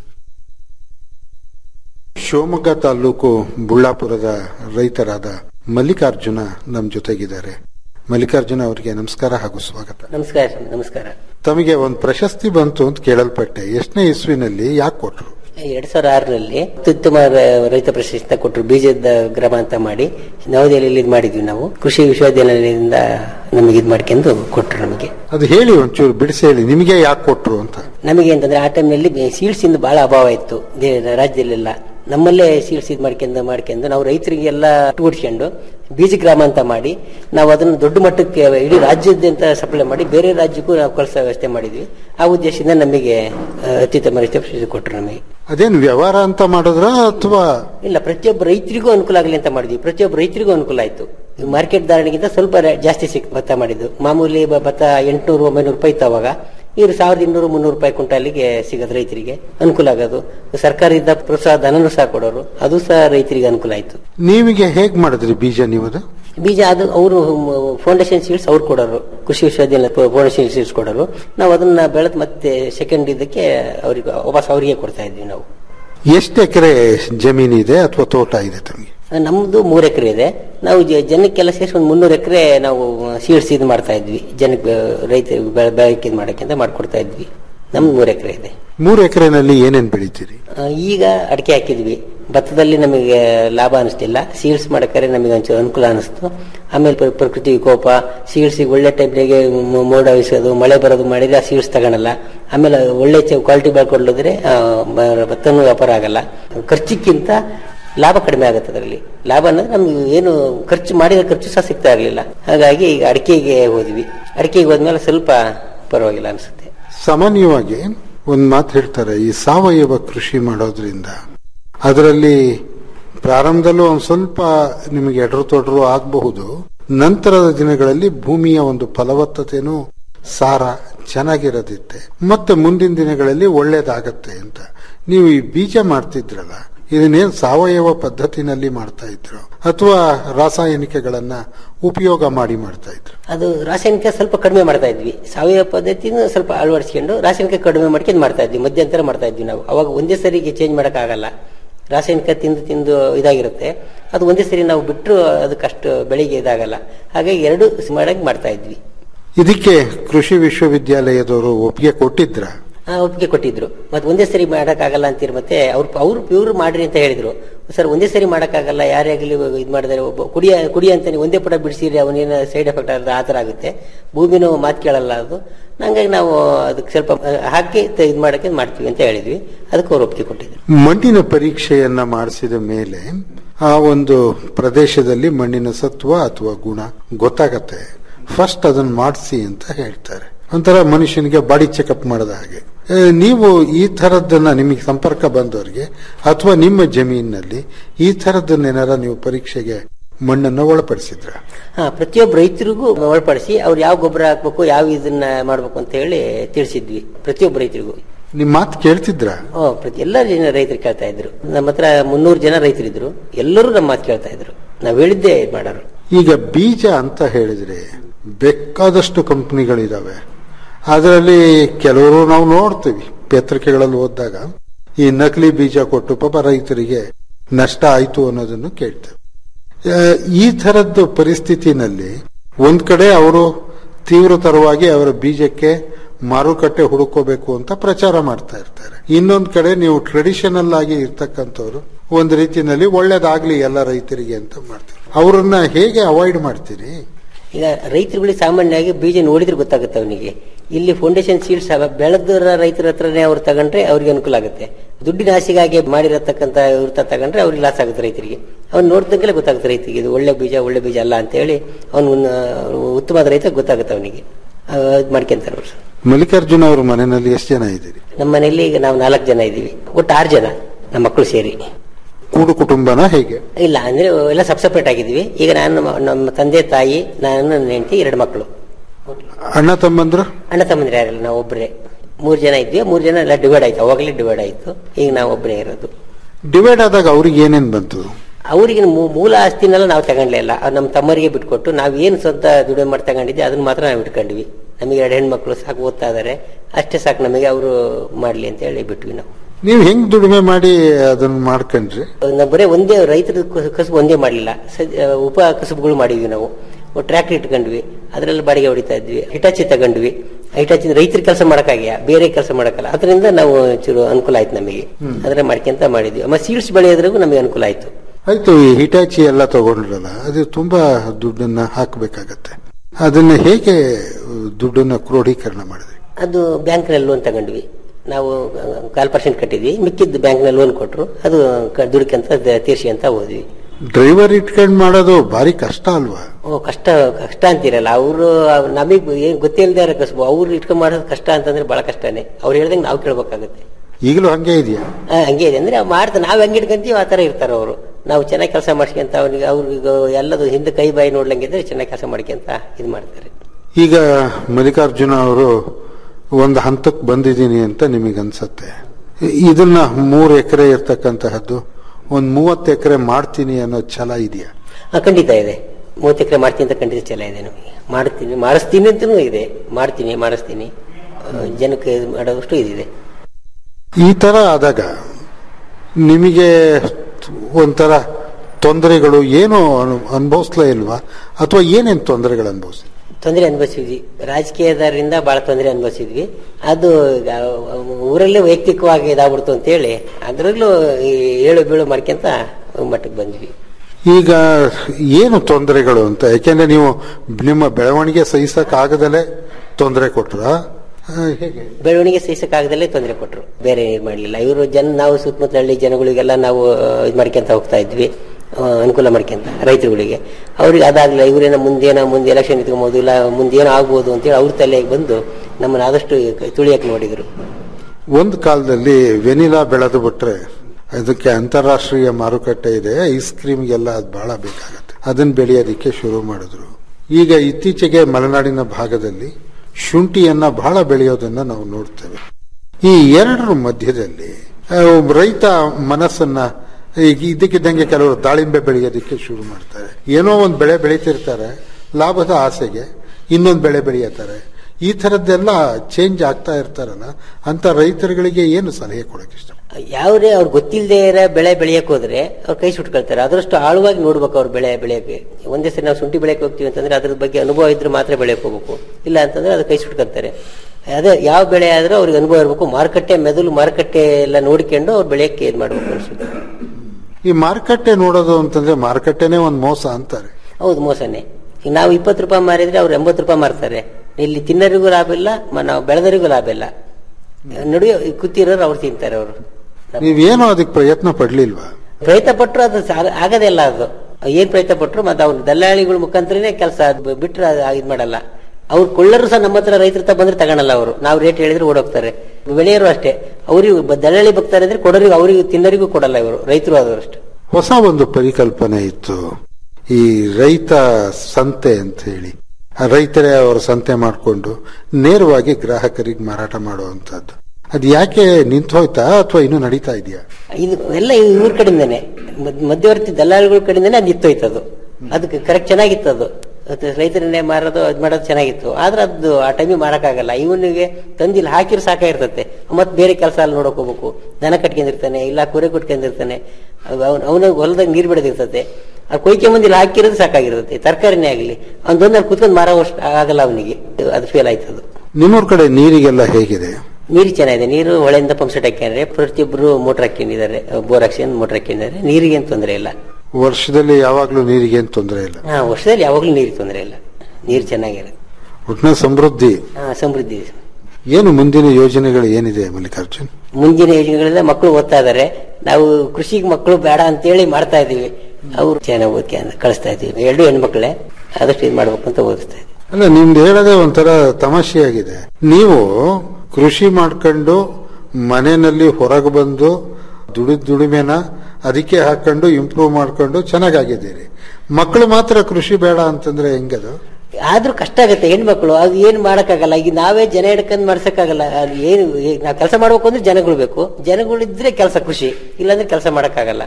Speaker 10: ಶಿವಮೊಗ್ಗ ತಾಲೂಕು ಬುಳ್ಳಾಪುರದ ರೈತರಾದ ಮಲ್ಲಿಕಾರ್ಜುನ ನಮ್ಮ ಜೊತೆಗಿದ್ದಾರೆ ಮಲ್ಲಿಕಾರ್ಜುನ ಅವರಿಗೆ ನಮಸ್ಕಾರ ಹಾಗೂ ಸ್ವಾಗತ
Speaker 11: ನಮಸ್ಕಾರ ಸ್ವಾಮಿ, ನಮಸ್ಕಾರ
Speaker 10: ತಮಗೆ ಒಂದು ಪ್ರಶಸ್ತಿ ಬಂತು ಅಂತ ಕೇಳಲ್ಪಟ್ಟೆ ಎಷ್ಟನೇ ಇಸ್ವಿನಲ್ಲಿ ಯಾಕೆ ಕೊಟ್ರು
Speaker 11: ಎರಡ್ ಸಾವಿರದ ಆರರಲ್ಲಿ ಅತ್ಯುತ್ತಮ ರ- ರೈತ ಪ್ರಶಸ್ತಿ ಕೊಟ್ಟರು ಬೀಜದ ಗ್ರಾಮ ಅಂತ ಮಾಡಿ ನವದೆಹಲಿಯಲ್ಲಿ ಇದು ಮಾಡಿದ್ವಿ ನಾವು ಕೃಷಿ ವಿಶ್ವವಿದ್ಯಾಲಯದಿಂದ ನಮಗೆ ಇದು ಮಾಡ್ಕೊಂಡು ಕೊಟ್ಟರು ನಮಗೆ
Speaker 10: ಅದು ಹೇಳಿ ಒಂಚೂರು ಬಿಡಿಸಿ ಹೇಳಿ ನಿಮಗೆ ಯಾಕೆ ಕೊಟ್ರು ಅಂತ
Speaker 11: ನಮಗೆ ಅಂತಂದ್ರೆ ಆ ಟೈಮ್ನಲ್ಲಿ ಸೀಡ್ಸ್ ಇಂದ ಬಹಳ ಅಭಾವ ಇತ್ತು ದೇ- ರಾಜ್ಯದಲ್ಲೆಲ್ಲ ನಮ್ಮಲ್ಲೇ ಸೀಡ್ಸ್ ಇದು ಮಾಡ್ಕೊಂಡು ಮಾಡ್ಕೊಂಡು ನಾವು ರೈತರಿಗೆಲ್ಲ ಒಟ್ಟುಗೂಡಿಸ್ಕೊಂಡು ಬೀಜ ಗ್ರಾಮ ಅಂತ ಮಾಡಿ ನಾವು ಅದನ್ನು ದೊಡ್ಡ ಮಟ್ಟಕ್ಕೆ ಇಡೀ ರಾಜ್ಯದಂತ ಸಪ್ಲೈ ಮಾಡಿ ಬೇರೆ ರಾಜ್ಯಕ್ಕೂ ನಾವು ಕಳಿಸೋ ವ್ಯವಸ್ಥೆ ಮಾಡಿದ್ವಿ ಆ ಉದ್ದೇಶದಿಂದ ನಮಗೆ ಆ, ಅತ್ಯುತ್ತಮ ರೈತ ಪ್ರಶಸ್ತಿ ಕೊಟ್ಟರು ನಮಗೆ
Speaker 10: ಅದೇನು ವ್ಯವಹಾರ ಅಂತ ಮಾಡಿದ್ರ ಅಥವಾ
Speaker 11: ಇಲ್ಲ ಪ್ರತಿಯೊಬ್ಬ ರೈತರಿಗೂ ಅನುಕೂಲ ಆಗಲಿ ಅಂತ ಮಾಡಿದ್ವಿ ಪ್ರತಿಯೊಬ್ಬ ರೈತರಿಗೂ ಅನುಕೂಲ ಆಯ್ತು ಮಾರ್ಕೆಟ್ ಧಾರಣೆಗಿಂತ ಸ್ವಲ್ಪ ರೆ- ಜಾಸ್ತಿ ಸಿಕ್ ಭತ್ತ ಮಾಡಿದ್ದು ಮಾಮೂಲಿ ಬ- ಭತ್ತ ಎಂಟುನೂರು ಒಂಬೈನೂರು ರೂಪಾಯಿ ಇತ್ತು ಅವಾಗ ಈಗ ಸಾವಿರದ ಇನ್ನೂರು ಮುನ್ನೂರು ರೂಪಾಯಿ ಕ್ವಿಂಟಾಲಿಗೆ ಸಿಗೋದು ರೈತರಿಗೆ ಅನುಕೂಲ ಆಗೋದು ಸರ್ಕಾರದಿಂದ ಪ್ರೋತ್ಸಾಹ ಧನನೂ ಸಹ ಕೊಡೋರು ಅದು ಸಹ ರೈತರಿಗೆ ಅನುಕೂಲ ಆಯ್ತು
Speaker 10: ನೀವಿಗೆ ಹೇಗ್ ಮಾಡಿದ್ರಿ ಬೀಜ ನೀವು ಅದು
Speaker 11: ಬೀಜ ಅದು ಅವರು ಫೌಂಡೇಶನ್ ಸೀಡ್ಸ್ ಅವ್ರು ಕೊಡೋರು ಕೃಷಿ ವಿಶ್ವವಿದ್ಯಾಲಯ ಫೌಂಡೇಶನ್ ಸೀಡ್ಸ್ ಕೊಡೋರು ನಾವು ಅದನ್ನ ಬೆಳೆದ್ ಮತ್ತೆ ಸೆಕೆಂಡ್ ಇದಕ್ಕೆ ಅವ್ರಿಗೆ ವಾಪಸ್ ಅವರಿಗೆ ಕೊಡ್ತಾ ಇದ್ವಿ ನಾವು
Speaker 10: ಎಷ್ಟು ಎಕರೆ ಜಮೀನಿದೆ ಅಥವಾ ತೋಟ ಇದೆ ತಮಗೆ
Speaker 11: ನಮ್ದು ಮೂರ್ ಎಕರೆ ಇದೆ ನಾವು ಜ- ಜನಕ್ಕೆಲ್ಲ ಸೇರಿಸಿ ಒಂದು ಮುನ್ನೂರು ಎಕರೆ ನಾವು ಸೀಡ್ಸ್ ಇದು ಮಾಡ್ತಾ ಇದ್ವಿ ಜನಕ್ಕೆ ರೈತ ಬೆಳಕೆ ಇದು ಮಾಡಕ್ಕೆ ಅಂತ ಮಾಡ್ಕೊಡ್ತಾ ಇದ್ವಿ ನಮ್ದು ಮೂರ್ ಎಕರೆ ಇದೆ
Speaker 10: ಮೂರು ಎಕರೆನಲ್ಲಿ ಏನೇನ್ ಬೆಳಿತೀರಿ
Speaker 11: ಆ, ಈಗ ಅಡಿಕೆ ಹಾಕಿದ್ವಿ ಭತ್ತದಲ್ಲಿ ನಮಗೆ ಲಾಭ ಅನಿಸ್ತಿಲ್ಲ ಸೀಡ್ಸ್ ಮಾಡಕ್ಕಾರೆ ನಮಗೆ ಒಂಚೂರು ಅನುಕೂಲ ಅನಿಸ್ತು ಆಮೇಲೆ ಪ್ರ- ಪ್ರಕೃತಿ ವಿಕೋಪ ಸೀಡ್ಸಿಗೆ ಒಳ್ಳೆ ಟೈಮ್ನಾಗೆ ಮೋಡ ವಹಿಸೋದು ಮಳೆ ಬರೋದು ಮಾಡಿದ್ರೆ ಆ ಸೀಡ್ಸ್ ತಗೊಳಲ್ಲ ಆಮೇಲೆ ಒಳ್ಳೆ ಕ್ವಾಲಿಟಿ ಬೆಳ್ಕೊಳ್ಳೋದ್ರೆ ಆ, ಬ- ಭತ್ತನೂ ವ್ಯಾಪಾರ ಆಗಲ್ಲ ಖರ್ಚಿಕ್ಕಿಂತ ಲಾಭ ಕಡಿಮೆ ಆಗುತ್ತೆ ಅದರಲ್ಲಿ ಲಾಭ ಅಂದ್ರೆ ನಮ್ಗೆ ಏನು ಖರ್ಚು ಮಾಡಿದ ಖರ್ಚು ಸಹ ಸಿಗ್ತಾ ಇರಲಿಲ್ಲ ಹಾಗಾಗಿ ಈಗ ಅಡಿಕೆಗೆ ಹೋದ್ವಿ ಅಡಿಕೆಗೆ ಹೋದ್ಮೇಲೆ ಸ್ವಲ್ಪ ಪರವಾಗಿಲ್ಲ ಅನಿಸುತ್ತೆ
Speaker 10: ಸಾಮಾನ್ಯವಾಗಿ ಒಂದ್ ಮಾತು ಹೇಳ್ತಾರೆ ಈ ಸಾವಯವ ಕೃಷಿ ಮಾಡೋದ್ರಿಂದ ಅದರಲ್ಲಿ ಪ್ರಾರಂಭದಲ್ಲೂ ಒಂದ್ ಸ್ವಲ್ಪ ನಿಮಗೆ ಎಡರು ತೊಡರು ಆಗಬಹುದು ನಂತರದ ದಿನಗಳಲ್ಲಿ ಭೂಮಿಯ ಒಂದು ಫಲವತ್ತತೆನೂ ಸಾರ ಚೆನ್ನಾಗಿರೋದಿತ್ತೆ ಮತ್ತೆ ಮುಂದಿನ ದಿನಗಳಲ್ಲಿ ಒಳ್ಳೇದಾಗತ್ತೆ ಅಂತ ನೀವು ಈ ಬೀಜ ಮಾಡ್ತಿದ್ರಲ್ಲ ಇದನ್ನೇನ್ ಸಾವಯವ ಪದ್ಧತಿನಲ್ಲಿ ಮಾಡ್ತಾ ಇದ್ರು ಅಥವಾ ರಾಸಾಯನಿಕಗಳನ್ನ ಉಪಯೋಗ ಮಾಡಿ ಮಾಡ್ತಾ ಇದ್ರು
Speaker 11: ಅದು ರಾಸಾಯನಿಕ ಸ್ವಲ್ಪ ಕಡಿಮೆ ಮಾಡ್ತಾ ಇದ್ವಿ ಸಾವಯವ ಪದ್ಧತಿನ ಸ್ವಲ್ಪ ಅಳವಡಿಸ್ಕೊಂಡು ರಾಸಾಯನಿಕ ಕಡಿಮೆ ಮಾಡ್ಕೊಂಡು ಮಾಡ್ತಾ ಇದ್ವಿ ಮಧ್ಯಂತರ ಮಾಡ್ತಾ ಇದ್ವಿ ನಾವು ಅವಾಗ ಒಂದೇ ಸರಿಗೆ ಚೇಂಜ್ ಆಗಲ್ಲ ರಾಸಾಯನಿಕ ತಿಂದು ತಿಂದು ಇದಾಗಿರುತ್ತೆ ಅದು ಒಂದೇ ಸರಿ ನಾವು ಬಿಟ್ಟರು ಅದಕ್ಕಷ್ಟು ಬೆಳಿಗ್ಗೆ ಇದಾಗಲ್ಲ ಹಾಗಾಗಿ ಎರಡು ಮಾಡಂಗ್ ಮಾಡ್ತಾ ಇದ್ವಿ
Speaker 10: ಇದಕ್ಕೆ ಕೃಷಿ ವಿಶ್ವವಿದ್ಯಾಲಯದವರು ಒಪ್ಪಿಗೆ ಕೊಟ್ಟಿದ್ರ
Speaker 11: ಆ, ಒಪ್ಪಿಗೆ ಕೊಟ್ಟಿದ್ರು ಮತ್ತೆ ಒಂದೇ ಸರಿ ಮಾಡಕ್ಕಾಗಲ್ಲ ಅಂತೀರಿ ಮತ್ತೆ ಅವ್ರು ಅವ್ರು ಪ್ಯೂರ್ ಮಾಡ್ರಿ ಅಂತ ಹೇಳಿದ್ರು ಸರ್ ಒಂದೇ ಸರಿ ಮಾಡಕ್ಕಾಗಲ್ಲ ಯಾರೇ ಆಗಲಿ ಇದು ಮಾಡಿದರೆ ಒಬ್ಬ ಕುಡಿಯ ಕುಡಿಯ ಅಂತ ನೀವು ಒಂದೇ ಪುಟ ಬಿಡಿಸಿರಿ ಅವನೇನು ಸೈಡ್ ಎಫೆಕ್ಟ್ ಆದ್ರೆ ಆ ಥರ ಆಗುತ್ತೆ ಭೂಮಿನೂ ಮಾತು ಕೇಳಲ್ಲ ಅದು ಹಂಗಾಗಿ ನಾವು ಅದಕ್ಕೆ ಸ್ವಲ್ಪ ಆ, ಹಾಕಿ ಇದು ಮಾಡಕ್ಕೆ ಮಾಡ್ತೀವಿ ಅಂತ ಹೇಳಿದ್ವಿ ಅದಕ್ಕೆ ಅವ್ರು ಒಪ್ಪಿಗೆ ಕೊಟ್ಟಿದ್ರು
Speaker 10: ಮಣ್ಣಿನ ಪರೀಕ್ಷೆಯನ್ನ ಮಾಡಿಸಿದ ಮೇಲೆ ಆ ಒಂದು ಪ್ರದೇಶದಲ್ಲಿ ಮಣ್ಣಿನ ಸತ್ವ ಅಥವಾ ಗುಣ ಗೊತ್ತಾಗತ್ತೆ ಫಸ್ಟ್ ಅದನ್ನ ಮಾಡಿಸಿ ಅಂತ ಹೇಳ್ತಾರೆ ಒಂಥರ ಮನುಷ್ಯನಿಗೆ ಬಾಡಿ ಚೆಕಪ್ ಮಾಡದ ಹಾಗೆ ಆ, ನೀವು ಈ ಥರದ್ದನ್ನ ನಿಮಗೆ ಸಂಪರ್ಕ ಬಂದವರಿಗೆ ಅಥವಾ ನಿಮ್ಮ ಜಮೀನಿನಲ್ಲಿ ಈ ಥರದ್ದನ್ನೇನಾರ ನೀವು ಪರೀಕ್ಷೆಗೆ ಮಣ್ಣನ್ನು ಒಳಪಡಿಸಿದ್ರ
Speaker 11: ಹಾ ಪ್ರತಿಯೊಬ್ಬ ರೈತರಿಗೂ ಒಳಪಡಿಸಿ ಅವ್ರು ಯಾವ ಗೊಬ್ಬರ ಹಾಕ್ಬೇಕು ಯಾವ ಇದನ್ನ ಮಾಡ್ಬೇಕು ಅಂತ ಹೇಳಿ ತಿಳಿಸಿದ್ವಿ ಪ್ರತಿಯೊಬ್ಬ ರೈತರಿಗೂ
Speaker 10: ನಿಮ್ ಮಾತು ಕೇಳ್ತಿದ್ರ
Speaker 11: ಓ ಪ್ರತಿ ಎಲ್ಲ ಜನ ರೈತರು ಕೇಳ್ತಾ ಇದ್ರು ನಮ್ಮ ಹತ್ರ ಮುನ್ನೂರು ಜನ ರೈತರಿದ್ರು ಎಲ್ಲರೂ ನಮ್ಮ ಮಾತು ಕೇಳ್ತಾ ಇದ್ರು ನಾವ್ ಹೇಳಿದ್ದೇ ಇದ್ ಮಾಡೋರು
Speaker 10: ಈಗ ಬೀಜ ಅಂತ ಹೇಳಿದ್ರೆ ಬೇಕಾದಷ್ಟು ಕಂಪನಿಗಳಿದಾವೆ ಅದರಲ್ಲಿ ಕೆಲವರು ನಾವು ನೋಡ್ತೀವಿ ಪತ್ರಿಕೆಗಳಲ್ಲಿ ಓದಿದಾಗ ಈ ನಕಲಿ ಬೀಜ ಕೊಟ್ಟು ಪಾಪ ರೈತರಿಗೆ ನಷ್ಟ ಆಯ್ತು ಅನ್ನೋದನ್ನು ಕೇಳ್ತೇವೆ ಆ, ಈ ತರದ್ದು ಪರಿಸ್ಥಿತಿನಲ್ಲಿ ಒಂದ್ ಕಡೆ ಅವರು ತೀವ್ರತರವಾಗಿ ಅವರ ಬೀಜಕ್ಕೆ ಮಾರುಕಟ್ಟೆ ಹುಡುಕೋಬೇಕು ಅಂತ ಪ್ರಚಾರ ಮಾಡ್ತಾ ಇರ್ತಾರೆ ಇನ್ನೊಂದ್ ಕಡೆ ನೀವು ಟ್ರೆಡಿಷನಲ್ ಆಗಿ ಇರ್ತಕ್ಕಂಥವ್ರು ಒಂದ್ ರೀತಿನಲ್ಲಿ ಒಳ್ಳೇದಾಗ್ಲಿ ಎಲ್ಲ ರೈತರಿಗೆ ಅಂತ ಮಾಡ್ತೀರಿ ಅವರನ್ನ ಹೇಗೆ ಅವಾಯ್ಡ್ ಮಾಡ್ತೀರಿ
Speaker 11: ಈಗ ರೈತರುಗಳಿಗೆ ಸಾಮಾನ್ಯವಾಗಿ ಬೀಜ ನೋಡಿದ್ರೆ ಗೊತ್ತಾಗುತ್ತೆ ಅವನಿಗೆ ಇಲ್ಲಿ ಫೌಂಡೇಶನ್ ಸೀಡ್ಸ್ ಬೆಳೆದ ರೈತರ ಹತ್ರನೇ ಅವ್ರು ತಗೊಂಡ್ರೆ ಅವ್ರಿಗೆ ಅನುಕೂಲ ಆಗುತ್ತೆ ದುಡ್ಡಿನ ಆಸೆಗಾಗಿ ಮಾಡಿರತಕ್ಕಂತ ಇವ್ರ ತಗೊಂಡ್ರೆ ಅವ್ರಿಗೆ ಲಾಸ್ ಆಗುತ್ತೆ ರೈತರಿಗೆ ಅವ್ನು ನೋಡ್ದಂಗೆಲ್ಲ ಗೊತ್ತಾಗುತ್ತೆ ರೈತರಿಗೆ ಇದು ಒಳ್ಳೆ ಬೀಜ ಒಳ್ಳೆ ಬೀಜ ಅಲ್ಲ ಅಂತ ಹೇಳಿ ಅವನು ಉತ್ತಮವಾದ ರೈತ ಗೊತ್ತಾಗುತ್ತೆ ಅವನಿಗೆ ಇದು ಮಾಡ್ಕೊಂತಾರೆ ಅವ್ರು
Speaker 10: ಮಲ್ಲಿಕಾರ್ಜುನ ಅವ್ರ ಮನೆಯಲ್ಲಿ ಎಷ್ಟು ಜನ ಇದ್ದೀರಿ
Speaker 11: ನಮ್ಮ ಮನೆಯಲ್ಲಿ ಈಗ ನಾವು ನಾಲ್ಕು ಜನ ಇದ್ದೀವಿ ಒಟ್ಟು ಆರು ಜನ ನಮ್ಮ ಮಕ್ಕಳು ಸೇರಿ
Speaker 10: ಕೂಡು ಕುಟುಂಬನ ಹೇಗೆ
Speaker 11: ಇಲ್ಲ ಅಂದ್ರೆ ಎಲ್ಲ ಸಬ್ ಸಪ್ರೇಟ್ ಆಗಿದ್ವಿ ಈಗ ನಾನು ನಮ್ಮ- ನಮ್ಮ ತಂದೆ ತಾಯಿ ನಾನು ನನ್ನ ಹೆಂಡತಿ ಎರಡು ಮಕ್ಕಳು
Speaker 10: ಅಣ್ಣ ತಮ್ಮಂದ್ರು
Speaker 11: ಅಣ್ಣ ತಮ್ಮಂದ್ರೆ ಯಾರಿಲ್ಲ ನಾವು ಒಬ್ಬರೇ ಮೂರು ಜನ ಇದ್ವಿ ಮೂರು ಜನ ಎಲ್ಲ ಡಿವೈಡ್ ಆಯ್ತು ಅವಾಗಲೇ ಡಿವೈಡ್ ಆಯ್ತು ಈಗ ನಾವು ಒಬ್ಬರೇ ಇರೋದು
Speaker 10: ಡಿವೈಡ್ ಆದಾಗ ಅವ್ರಿಗೆ ಏನೇನ್ ಬಂತು
Speaker 11: ಅವರಿಗೆ ಮೂಲ ಆಸ್ತಿನೆಲ್ಲ ನಾವು ತಗೊಂಡ್ಲೇ ಇಲ್ಲ ಅದು ನಮ್ಮ ತಮ್ಮರಿಗೆ ಬಿಟ್ಕೊಟ್ಟು ನಾವು ಏನು ಸ್ವಂತ ದುಡಿಮೆ ಮಾಡಿ ತಗೊಂಡಿದ್ದೆ ಅದನ್ನ ಮಾತ್ರ ನಾವು ಇಟ್ಕೊಂಡ್ವಿ ನಮಗೆ ಎರಡು ಹೆಣ್ಮಕ್ಳು ಸಾಕು ಓದ್ತಾ ಇದಾರೆ ಅಷ್ಟೇ ಸಾಕು ನಮಗೆ ಅವರು ಮಾಡ್ಲಿ ಅಂತ ಹೇಳಿ ಬಿಟ್ವಿ ನಾವು
Speaker 10: ನೀವು ಹೆಂಗ್ ದುಡಿಮೆ ಮಾಡಿ ಅದನ್ನ ಮಾಡ್ಕೊಂಡ್ರಿ
Speaker 11: ನಾವು ಬರೀ ಒಂದೇ ರೈತರ ಕಸ- ಕಸುಬು ಒಂದೇ ಮಾಡಲಿಲ್ಲ ಉಪ ಕಸುಬುಗಳು ಮಾಡಿದ್ವಿ ನಾವು ಟ್ರ್ಯಾಕ್ಟರ್ ಇಟ್ಕೊಂಡ್ವಿ ಅದರಲ್ಲಿ ಬಾಡಿಗೆ ಹೊಡಿತಾ ಇದ್ವಿ ಹಿಟಾಚಿ ತಗೊಂಡ್ವಿ ಹಿಟಾಚಿ ರೈತರ ಕೆಲಸ ಮಾಡಕ್ಕಾಗ್ಯ ಬೇರೆ ಕೆಲಸ ಮಾಡಕ್ಕಲ್ಲ ಅದರಿಂದ ನಾವು ಚೂರು ಅನುಕೂಲ ಆಯ್ತು ನಮಗೆ ಅದ್ರ ಮಾಡ್ಕೊಂತ ಮಾಡಿದ್ವಿ ಆಮೇಲೆ ಸೀಡ್ಸ್ ಬೆಳೆಯೋದ್ರಿಗೂ ನಮಗೆ ಅನುಕೂಲ ಆಯ್ತು
Speaker 10: ಆಯ್ತು ಈ ಹಿಟಾಚಿ ಎಲ್ಲ ತಗೊಂಡ್ರಲ್ಲ ಅದು ತುಂಬಾ ದುಡ್ಡನ್ನ ಹಾಕಬೇಕಾಗತ್ತೆ ಅದನ್ನ ಹೇಗೆ ದುಡ್ಡನ್ನ ಕ್ರೋಢೀಕರಣ ಮಾಡಿದ್ರಿ
Speaker 11: ಅದು ಬ್ಯಾಂಕ್ನಲ್ಲಿ ಲೋನ್ ತಗೊಂಡ್ವಿ ನಾವು ಕಾಲ್ ಪರ್ಸೆಂಟ್ ಕಟ್ಟಿದ್ವಿ ಮಿಕ್ಕಿದ್ದು ಬ್ಯಾಂಕ್ನಲ್ಲಿ ಲೋನ್ ಕೊಟ್ಟರು ಅದು ಕ- ದುಡ್ಕಂತ ತೀರ್ಸಿ ಅಂತ ಹೋದ್ವಿ
Speaker 10: ಡ್ರೈವರ್ ಇಟ್ಕೊಂಡ್ ಮಾಡೋದು ಭಾರಿ ಕಷ್ಟ ಅಲ್ವಾ
Speaker 11: ಓ ಕಷ್ಟ ಕಷ್ಟ ಅಂತೀರಲ್ಲ ಅವರು ನಮಗ್ ಏನ್ ಗೊತ್ತಿಲ್ಲದೆ ಇರೋ ಕಸಬು ಅವ್ರು ಇಟ್ಕೊಂಡ್ ಮಾಡೋದು ಕಷ್ಟ ಅಂತಂದ್ರೆ ಬಹಳ ಕಷ್ಟನೇ ಅವ್ರು ಹೇಳ್ದಂಗೆ ನಾವು ಕೇಳ್ಬೇಕಾಗುತ್ತೆ
Speaker 10: ಈಗಲೂ ಹಂಗೆ ಇದೆಯಾ
Speaker 11: ಆ, ಹಂಗೆ ಇದೆ ಅಂದ್ರೆ ಮಾಡ್ತಾರೆ ನಾವ್ ಹೆಂಗ್ ಇಟ್ಕೊಂತೀವಿ ಆ ತರ ಇರ್ತಾರೆ ಅವರು ನಾವು ಚೆನ್ನಾಗಿ ಕೆಲಸ ಮಾಡ್ಸ್ಕೊಂತ ಅವ್ರಿಗೆ ಅವ್ರಿಗೆ ಎಲ್ಲದು ಹಿಂದೆ ಕೈ ಬಾಯಿ ನೋಡ್ಲಂಗಿದ್ರೆ ಚೆನ್ನಾಗಿ ಕೆಲಸ ಮಾಡ್ಕೊಂತ ಇದು ಮಾಡ್ತಾರೆ
Speaker 10: ಈಗ ಮಲ್ಲಿಕಾರ್ಜುನ ಅವರು ಒಂದು ಹಂತಕ್ಕೆ ಬಂದಿದ್ದೀನಿ ಅಂತ ನಿಮಗೆ ಅನ್ಸತ್ತೆ ಇದನ್ನ ಮೂರು ಎಕರೆ ಇರ್ತಕ್ಕಂತಹದ್ದು ಒಂದ್ ಮೂವತ್ತು ಎಕರೆ ಮಾಡ್ತೀನಿ ಅನ್ನೋ ಛಲ ಇದೆಯಾ
Speaker 11: ಆ, ಖಂಡಿತ ಇದೆ ಮೂವತ್ತು ಎಕರೆ ಮಾಡ್ತೀನಿ ಅಂತ ಖಂಡಿತ ಛಲ ಇದೆ ನಮಗೆ ಮಾಡ್ತೀನಿ ಮಾಡಿಸ್ತೀನಿ ಅಂತನೂ ಇದೆ ಮಾಡ್ತೀನಿ ಮಾಡಿಸ್ತೀನಿ ಆ, ಜನಕ್ಕೆ ಇದು ಮಾಡೋದಷ್ಟು ಇದಿದೆ
Speaker 10: ಈ ತರ ಆದಾಗ ನಿಮಗೆ ಒಂಥರ ತೊಂದರೆಗಳು ಏನು ಅನು- ಅನುಭವಿಸ್ಲೇ ಇಲ್ವಾ ಅಥವಾ ಏನೇನು ತೊಂದರೆಗಳು ಅನುಭವಿಸಿ
Speaker 11: ತೊಂದರೆ ಅನುಭವಿಸಿದ್ವಿ ರಾಜಕೀಯದರಿಂದ ಬಹಳ ತೊಂದರೆ ಅನುಭವಿಸಿದ್ವಿ ಅದು ಈಗ ಊರಲ್ಲೇ ವೈಯಕ್ತಿಕವಾಗಿ ಇದಾಗ್ಬಿಡ್ತು ಅಂತೇಳಿ ಅದರಲ್ಲೂ ಈ ಏಳು ಬೀಳು ಮಾಡ್ಕೊಂತ ಮಟ್ಟಕ್ಕೆ ಬಂದ್ವಿ
Speaker 10: ಈಗ ಏನು ತೊಂದರೆಗಳು ಅಂತ ಯಾಕೆಂದ್ರೆ ನೀವು ನಿಮ್ಮ ಬೆಳವಣಿಗೆ ಸಹಿಸಕ್ ಆಗದಲ್ಲೇ ತೊಂದರೆ ಕೊಟ್ರ ಹೇಗೆ
Speaker 11: ಬೆಳವಣಿಗೆ ಸಹಿಸಕ್ಕಾಗದಲ್ಲೇ ತೊಂದರೆ ಕೊಟ್ಟರು ಬೇರೆ ಏನ್ ಮಾಡ್ಲಿಲ್ಲ ಇವರು ಜನ ನಾವು ಸುತ್ತಮುತ್ತ ಹಳ್ಳಿ ಜನಗಳಿಗೆಲ್ಲ ನಾವು ಇದು ಮಾಡ್ಕೊಂತ ಹೋಗ್ತಾ ಇದ್ವಿ ಆ, ಅನುಕೂಲ ಮಾಡ್ಕೊಂತ ರೈತರುಗಳಿಗೆ ಅವ್ರಿಗೆ ಅದಾಗ್ಲಿಲ್ಲ ಇವರೇನೋ ಮುಂದೇನೋ ಮುಂದೆ ಎಲೆಕ್ಷನ್ ಇಟ್ಕೊಬೋದು ಇಲ್ಲ ಮುಂದೇನೋ ಆಗ್ಬೋದು ಅಂತೇಳಿ ಅವ್ರ ತಲೆಗೆ ಬಂದು ನಮ್ಮನ್ನ ಆದಷ್ಟು ತುಳಿಯಕ್ ನೋಡಿದ್ರು
Speaker 10: ಒಂದು ಕಾಲದಲ್ಲಿ ವೆನಿಲಾ ಬೆಳೆದು ಬಿಟ್ರೆ ಅದಕ್ಕೆ ಅಂತಾರಾಷ್ಟ್ರೀಯ ಮಾರುಕಟ್ಟೆ ಇದೆ ಐಸ್ ಕ್ರೀಮ್ಗೆಲ್ಲ ಅದು ಬಹಳ ಬೇಕಾಗತ್ತೆ ಅದನ್ನ ಬೆಳೆಯೋದಿಕ್ಕೆ ಶುರು ಮಾಡಿದ್ರು ಈಗ ಇತ್ತೀಚೆಗೆ ಮಲೆನಾಡಿನ ಭಾಗದಲ್ಲಿ ಶುಂಠಿಯನ್ನ ಬಹಳ ಬೆಳೆಯೋದನ್ನ ನಾವು ನೋಡ್ತೇವೆ ಈ ಎರಡರ ಮಧ್ಯದಲ್ಲಿ ಆ, ಒಬ್ಬ ರೈತ ಮನಸ್ಸನ್ನ ಈಗ ಇದಕ್ಕಿದ್ದಂಗೆ ಕೆಲವರು ದಾಳಿಂಬೆ ಬೆಳೆಯೋದಕ್ಕೆ ಶುರು ಮಾಡ್ತಾರೆ ಏನೋ ಒಂದು ಬೆಳೆ ಬೆಳೀತಿರ್ತಾರೆ ಲಾಭದ ಆಸೆಗೆ ಇನ್ನೊಂದು ಬೆಳೆ ಬೆಳೆಯತ್ತಾರೆ ಈ ಥರದ್ದೆಲ್ಲ ಚೇಂಜ್ ಆಗ್ತಾ ಇರ್ತಾರಲ್ಲ ಅಂತ ರೈತರುಗಳಿಗೆ ಏನು ಸಲಹೆ ಕೊಡಕ್ಕೆ ಇಷ್ಟ
Speaker 11: ಯಾವುದೇ ಅವ್ರು ಗೊತ್ತಿಲ್ಲದೆ ಇರೋ ಬೆಳೆ ಬೆಳೆಯಕ್ ಹೋದ್ರೆ ಅವ್ರು ಕೈ ಸುಟ್ಕೊಳ್ತಾರೆ ಅದರಷ್ಟು ಆಳವಾಗಿ ನೋಡ್ಬೇಕು ಅವ್ರ ಬೆಳೆ ಬೆಳೆಯಕ್ಕೆ ಒಂದೇ ಸರಿ ನಾವು ಶುಂಠಿ ಬೆಳೆಯಕ್ಕೆ ಹೋಗ್ತೀವಿ ಅಂತಂದ್ರೆ ಅದ್ರ ಬಗ್ಗೆ ಅನುಭವ ಇದ್ರೆ ಮಾತ್ರ ಬೆಳೆಯಕ್ಕೆ ಹೋಗ್ಬೇಕು ಇಲ್ಲ ಅಂತಂದ್ರೆ ಅದು ಕೈ ಸುಟ್ಕೊಳ್ತಾರೆ ಅದೇ ಯಾವ ಬೆಳೆ ಆದ್ರೂ ಅವ್ರಿಗೆ ಅನುಭವ ಇರಬೇಕು ಮಾರುಕಟ್ಟೆ ಮೆದುಳು ಮಾರುಕಟ್ಟೆ ಎಲ್ಲ ನೋಡ್ಕೊಂಡು ಅವ್ರು ಬೆಳೆಯಕ್ಕೆ ಇದು ಮಾಡ್ಬೇಕು ಅನ್ಸುತ್ತೆ
Speaker 10: ಈ ಮಾರುಕಟ್ಟೆ ನೋಡೋದು ಅಂತಂದ್ರೆ ಮಾರುಕಟ್ಟೆನೇ ಒಂದು ಮೋಸ ಅಂತಾರೆ
Speaker 11: ಹೌದು ಮೋಸನೇ ಈಗ ನಾವು ಇಪ್ಪತ್ತು ರೂಪಾಯಿ ಮಾರಿದ್ರೆ ಅವ್ರು ಎಂಬತ್ತು ರೂಪಾಯಿ ಮಾರ್ತಾರೆ ಇಲ್ಲಿ ತಿನ್ನರಿಗೂ ಲಾಭ ಇಲ್ಲ ಮ- ನಾವು ಬೆಳೆದರಿಗೂ ಲಾಭ ಇಲ್ಲ ನಡುವೆ ಕೂತಿರೋರು ಅವ್ರು ತಿಂತಾರೆ ಅವರು
Speaker 10: ನೀವೇನೋ ಅದಕ್ಕೆ ಪ್ರಯತ್ನ ಪಡ್ಲಿಲ್ವಾ
Speaker 11: ಪ್ರಯತ್ನ ಪಟ್ಟರು ಅದು ಸಾ- ಆಗದೇ ಇಲ್ಲ ಅದು ಏನ್ ಪ್ರಯತ್ನ ಪಟ್ಟರು ಮತ್ತೆ ಅವ್ರು ದಲ್ಲಾಳಿಗಳ ಮುಖಾಂತರನೇ ಕೆಲಸ ಬಿಟ್ರೆ ಅದು ಇದು ಮಾಡಲ್ಲ ಅವ್ರು ಕೊಳ್ಳರು ಸಹ ನಮ್ಮ ಹತ್ರ ರೈತರ ಹತ್ರ ಬಂದ್ರೆ ತಗೊಳಲ್ಲ ಅವರು ನಾವು ರೇಟ್ ಹೇಳಿದ್ರೆ ಓಡೋಗ್ತಾರೆ ಬೆಳೆಯರು ಅಷ್ಟೇ ಅವ್ರಿಗೆ ಬ- ದಲ್ಲಾಳಿ ಬರ್ತಾರೆ ಅಂದ್ರೆ ಕೊಡೋರಿಗೆ ಅವ್ರಿಗೆ ತಿನ್ನರಿಗೂ ಕೊಡಲ್ಲ ಇವರು ರೈತರು ಆದವರು ಅಷ್ಟೇ
Speaker 10: ಹೊಸ ಒಂದು ಪರಿಕಲ್ಪನೆ ಇತ್ತು ಈ ರೈತ ಸಂತೆ ಅಂತ ಹೇಳಿ ಆ ರೈತರೇ ಅವರ ಸಂತೆ ಮಾಡಿಕೊಂಡು ನೇರವಾಗಿ ಗ್ರಾಹಕರಿಗೆ ಮಾರಾಟ ಮಾಡುವಂತದ್ದು ಅದು ಯಾಕೆ ನಿಂತು ಹೋಯ್ತಾ ಅಥವಾ ಇನ್ನೂ ನಡೀತಾ ಇದೆಯಾ
Speaker 11: ಇದು ಎಲ್ಲ ಇವ್ರ ಕಡೆಯಿಂದಾನೆ ಮದ್- ಮಧ್ಯವರ್ತಿ ದಲ್ಲಾಳಿಗಳ ಕಡೆಯಿಂದಾನೆ ಅದು ನಿಂತೋಯ್ತು ಅದು ಅದಕ್ಕೆ ಕರೆಕ್ಟ್ ಚೆನ್ನಾಗಿತ್ತು ಅದು ಅದು ರೈತರನ್ನೇ ಮಾರೋದು ಅದ್ ಮಾಡೋದು ಚೆನ್ನಾಗಿತ್ತು ಆದ್ರೆ ಅದು ಆ ಟೈಮಿಗೆ ಮಾಡಕ್ಕಾಗಲ್ಲ ಇವನಿಗೆ ತಂದಿಲ್ಲಿ ಹಾಕಿರ್ ಸಾಕಾಗಿರ್ತತೆ ಮತ್ತೆ ಬೇರೆ ಕೆಲಸ ಅಲ್ಲಿ ನೋಡಕ್ ಹೋಗ್ಬೇಕು ದನ ಕಟ್ಕೊಂಡಿರ್ತಾನೆ ಇಲ್ಲ ಕುರೆ ಕಟ್ಕೊಂಡಿರ್ತಾನೆ ಅವನ ಅವನ ಹೊಲದಾಗ ನೀರ್ ಬಿಡದಿರ್ತತೆ ಆ ಕೊಯ್ಕೆ ಮಂದಿಲಿ ಹಾಕಿರೋದು ಸಾಕಾಗಿರ್ತದೆ ತರಕಾರಿನೇ ಆಗಲಿ ಅವ್ನ ಬಂದಲ್ಲಿ ಕುತ್ಕೊಂಡು ಮಾರೋ ಅಷ್ಟು ಆಗಲ್ಲ ಅವನಿಗೆ ಅದು ಫೇಲ್ ಆಯ್ತದು
Speaker 10: ನಿಮ್ಮೂರ್ ಕಡೆ ನೀರಿಗೆಲ್ಲ ಹೇಗಿದೆ
Speaker 11: ನೀರು ಚೆನ್ನಾಗಿದೆ ನೀರು ಹೊಳೆಯಿಂದ ಪಂಪ್ ಸೆಟ್ ಹಾಕಿದ್ರೆ ಪ್ರತಿಯೊಬ್ಬರು ಮೋಟರ್ ಹಾಕೊಂಡಿದ್ದಾರೆ ಬೋರ್ ಹಾಕ್ಸ್ಕೊಂಡು ಮೋಟರ್ ಹಾಕಿದ್ದಾರೆ ನೀರಿಗೆ ಏನು ತೊಂದರೆ ಇಲ್ಲ
Speaker 10: ವರ್ಷದಲ್ಲಿ ಯಾವಾಗ್ಲೂ ನೀರಿಗೆ ಏನು ತೊಂದರೆ ಇಲ್ಲ
Speaker 11: ಹಾ ವರ್ಷದಲ್ಲಿ ಯಾವಾಗಲೂ ನೀರು ತೊಂದರೆ ಇಲ್ಲ ನೀರು ಚೆನ್ನಾಗಿರುತ್ತೆ
Speaker 10: ಒಟ್ಟಿನ ಸಮೃದ್ಧಿ
Speaker 11: ಹಾ ಸಮೃದ್ಧಿ ಇದೆ
Speaker 10: ಏನು ಮುಂದಿನ ಯೋಜನೆಗಳು ಏನಿದೆ ಮಲ್ಲಿಕಾರ್ಜುನ್
Speaker 11: ಮುಂದಿನ ಯೋಜನೆಗಳೆಲ್ಲ ಮಕ್ಕಳು ಓದ್ತಾ ಇದಾರೆ ನಾವು ಕೃಷಿಗೆ ಮಕ್ಕಳು ಬೇಡ ಅಂತೇಳಿ ಮಾಡ್ತಾ ಇದೀವಿ ಅವ್ರು ಚೆನ್ನಾಗಿ ಓದ್ಕೆ ಅಂತ ಕಳಿಸ್ತಾ ಇದೀವಿ ಎರಡು ಹೆಣ್ಮಕ್ಳೇ ಆದಷ್ಟು ಇದು ಮಾಡ್ಬೇಕು ಅಂತ ಓದಿಸ್ತಾ ಇದ್ದೀವಿ
Speaker 10: ಅಲ್ಲ ನಿಮ್ದು ಹೇಳೋದೇ ಒಂಥರ ತಮಾಷೆಯಾಗಿದೆ ನೀವು ಕೃಷಿ ಮಾಡ್ಕೊಂಡು ಮನೆಯಲ್ಲಿ ಹೊರಗೆ ಬಂದು ದುಡಿದ ದುಡಿಮೆನ ಅದಕ್ಕೆ ಹಾಕೊಂಡು ಇಂಪ್ರೂವ್ ಮಾಡ್ಕೊಂಡು ಚೆನ್ನಾಗಿದ್ದೀರಿ ಮಕ್ಕಳು ಮಾತ್ರ ಕೃಷಿ ಬೇಡ ಅಂತಂದ್ರೆ ಹೆಂಗದು
Speaker 11: ಆದ್ರೂ ಕಷ್ಟ ಆಗತ್ತೆ ಹೆಣ್ಮಕ್ಳು ಅದು ಏನ್ ಮಾಡಕ್ಕಾಗಲ್ಲ ಈಗ ನಾವೇ ಜನ ಹಿಡ್ಕೊಂಡ್ ಮಾಡ್ಸಕ್ಕಾಗಲ್ಲ ಅದು ಏನು ನಾವು ಕೆಲಸ ಮಾಡ್ಬೇಕು ಅಂದ್ರೆ ಜನಗಳು ಬೇಕು ಜನಗಳಿದ್ರೆ ಕೆಲಸ ಖುಷಿ ಇಲ್ಲಾಂದ್ರೆ ಕೆಲಸ ಮಾಡಕ್ಕಾಗಲ್ಲ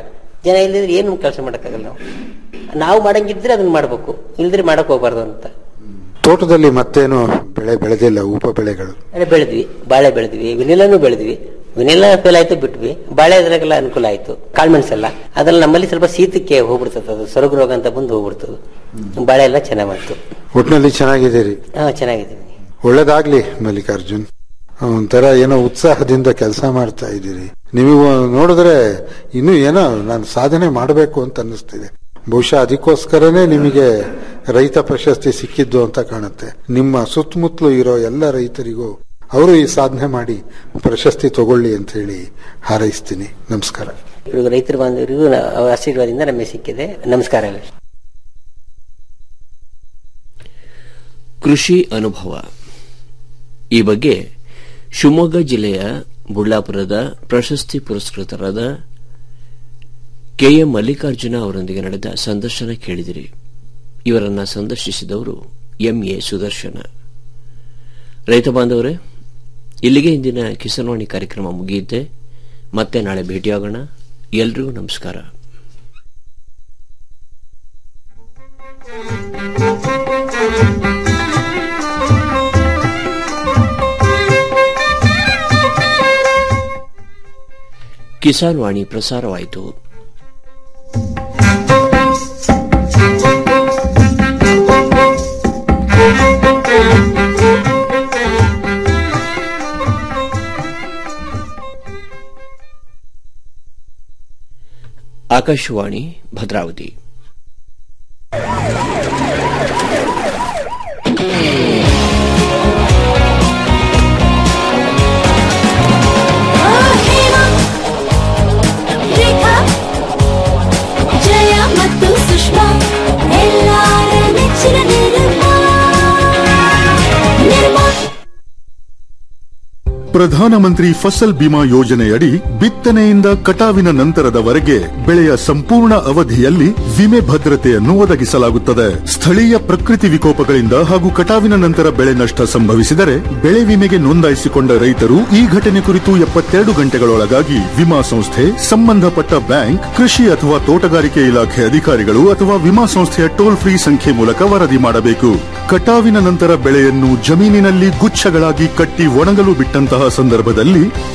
Speaker 11: ಜನ ಇಲ್ಲದಿದ್ರೆ ಏನು ಕೆಲಸ ಮಾಡೋಕ್ಕಾಗಲ್ಲ ನಾವು ನಾವು ಮಾಡಂಗಿದ್ರೆ ಅದನ್ನ ಮಾಡ್ಬೇಕು ಇಲ್ದ್ರೆ ಮಾಡಕ್ ಹೋಗ್ಬಾರ್ದು ಅಂತ
Speaker 10: ತೋಟದಲ್ಲಿ ಮತ್ತೇನು ಬೆಳೆ ಬೆಳೆದಿಲ್ಲ ಉಪ ಬೆಳೆಗಳು
Speaker 11: ಅದೇ ಬೆಳೆದ್ವಿ ಬಾಳೆ ಬೆಳೆದ್ವಿ ವಿನಿಲಾನು ಬೆಳೆದ್ವಿ ವಿನಿಲಾ ಫೇಲ್ ಆಯ್ತು ಬಿಟ್ವಿ ಬಾಳೆ ಇದ್ರಾಗೆಲ್ಲ ಅನುಕೂಲ ಆಯ್ತು ಕಾಳ್ಮೆಣಸೆಲ್ಲ ಅದ್ರಲ್ಲಿ ನಮ್ಮಲ್ಲಿ ಸ್ವಲ್ಪ ಶೀತಕ್ಕೆ ಹೋಗ್ಬಿಡ್ತದೆ ಅದು ಸೊರಗು ರೋಗ ಅಂತ ಬಂದು ಹೋಗ್ಬಿಡ್ತದೆ ಬಾಳೆ ಎಲ್ಲ ಚೆನ್ನಾಗ್ ಬಂತು
Speaker 10: ಒಟ್ಟಿನಲ್ಲಿ ಚೆನ್ನಾಗಿದ್ದೀರಿ
Speaker 11: ಹಾ ಚೆನ್ನಾಗಿದ್ದೀವಿ
Speaker 10: ಒಳ್ಳೇದಾಗ್ಲಿ ಮಲ್ಲಿಕಾರ್ಜುನ್ ಒಂಥರ ಏನೋ ಉತ್ಸಾಹದಿಂದ ಕೆಲಸ ಮಾಡ್ತಾ ಇದ್ದೀರಿ ನೀವು ನೋಡಿದ್ರೆ ಇನ್ನು ಏನೋ ನಾನು ಸಾಧನೆ ಮಾಡಬೇಕು ಅಂತ ಅನ್ನಿಸ್ತಿದೆ ಬಹುಶಃ ಅದಕ್ಕೋಸ್ಕರನೇ ನಿಮಗೆ ರೈತ ಪ್ರಶಸ್ತಿ ಸಿಕ್ಕಿದ್ದು ಅಂತ ಕಾಣುತ್ತೆ ನಿಮ್ಮ ಸುತ್ತಮುತ್ತಲು ಇರೋ ಎಲ್ಲ ರೈತರಿಗೂ ಅವರು ಈ ಸಾಧನೆ ಮಾಡಿ ಪ್ರಶಸ್ತಿ ತಗೊಳ್ಳಿ ಅಂತ ಹೇಳಿ ಹಾರೈಸ್ತೀನಿ ನಮಸ್ಕಾರ
Speaker 11: ಇವಾಗ ರೈತರ ಬಾಂಧವರಿಗೂ ನ- ಅವರ ಆಶೀರ್ವಾದದಿಂದ ನಮಗೆ ಸಿಕ್ಕಿದೆ ನಮಸ್ಕಾರ ಎಲ್ಲ
Speaker 1: ಕೃಷಿ ಅನುಭವ ಈ ಬಗ್ಗೆ ಶಿವಮೊಗ್ಗ ಜಿಲ್ಲೆಯ ಬುಳ್ಳಾಪುರದ ಪ್ರಶಸ್ತಿ ಪುರಸ್ಕೃತರಾದ ಕೆಎಂ ಮಲ್ಲಿಕಾರ್ಜುನ ಅವರೊಂದಿಗೆ ನಡೆದ ಸಂದರ್ಶನ ಕೇಳಿದಿರಿ ಇವರನ್ನ ಸಂದರ್ಶಿಸಿದವರು ಎಂಎ ಸುದರ್ಶನ ರೈತ ಬಾಂಧವರೇ ಇಲ್ಲಿಗೆ ಇಂದಿನ ಕಿಸಾನ್ವಾಣಿ ಕಾರ್ಯಕ್ರಮ ಮುಗಿಯುತ್ತೆ ಮತ್ತೆ ನಾಳೆ ಭೇಟಿಯಾಗೋಣ ಎಲ್ರಿಗೂ ನಮಸ್ಕಾರ ಕಿಸಾನ್ ವಾಣಿ ಪ್ರಸಾರವಾಯಿತು ಆಕಾಶವಾಣಿ ಭದ್ರಾವತಿ
Speaker 12: ರೇಖಾ ಜಯ ಮತ್ತು ಸುಷ್ಮಾ ಎಲ್ಲಾರ ನೆಚ್ಚಿನ ನಿರ್ಮಾ ನಿರ್ಮಾ
Speaker 2: ಪ್ರಧಾನಮಂತ್ರಿ ಫಸಲ್ ಬಿಮಾ ಯೋಜನೆಯಡಿ ಬಿತ್ತನೆಯಿಂದ ಕಟಾವಿನ ನಂತರದವರೆಗೆ ಬೆಳೆಯ ಸಂಪೂರ್ಣ ಅವಧಿಯಲ್ಲಿ ವಿಮೆ ಭದ್ರತೆಯನ್ನು ಒದಗಿಸಲಾಗುತ್ತದೆ ಸ್ಥಳೀಯ ಪ್ರಕೃತಿ ವಿಕೋಪಗಳಿಂದ ಹಾಗೂ ಕಟಾವಿನ ನಂತರ ಬೆಳೆ ನಷ್ಟ ಸಂಭವಿಸಿದರೆ ಬೆಳೆ ವಿಮೆಗೆ ನೋಂದಾಯಿಸಿಕೊಂಡ ರೈತರು ಈ ಘಟನೆ ಕುರಿತು ಎಪ್ಪತ್ತೆರಡು ಗಂಟೆಗಳೊಳಗಾಗಿ ವಿಮಾ ಸಂಸ್ಥೆ ಸಂಬಂಧಪಟ್ಟ ಬ್ಯಾಂಕ್ ಕೃಷಿ ಅಥವಾ ತೋಟಗಾರಿಕೆ ಇಲಾಖೆ ಅಧಿಕಾರಿಗಳು ಅಥವಾ ವಿಮಾ ಸಂಸ್ಥೆಯ ಟೋಲ್ ಫ್ರೀ ಸಂಖ್ಯೆ ಮೂಲಕ ವರದಿ ಮಾಡಬೇಕು ಕಟಾವಿನ ನಂತರ ಬೆಳೆಯನ್ನು ಜಮೀನಿನಲ್ಲಿ ಗುಚ್ಛಗಳಾಗಿ ಕಟ್ಟಿ ಒಣಗಲು ಬಿಟ್ಟಂತಹ ಸಂದರ್ಭದಲ್ಲಿ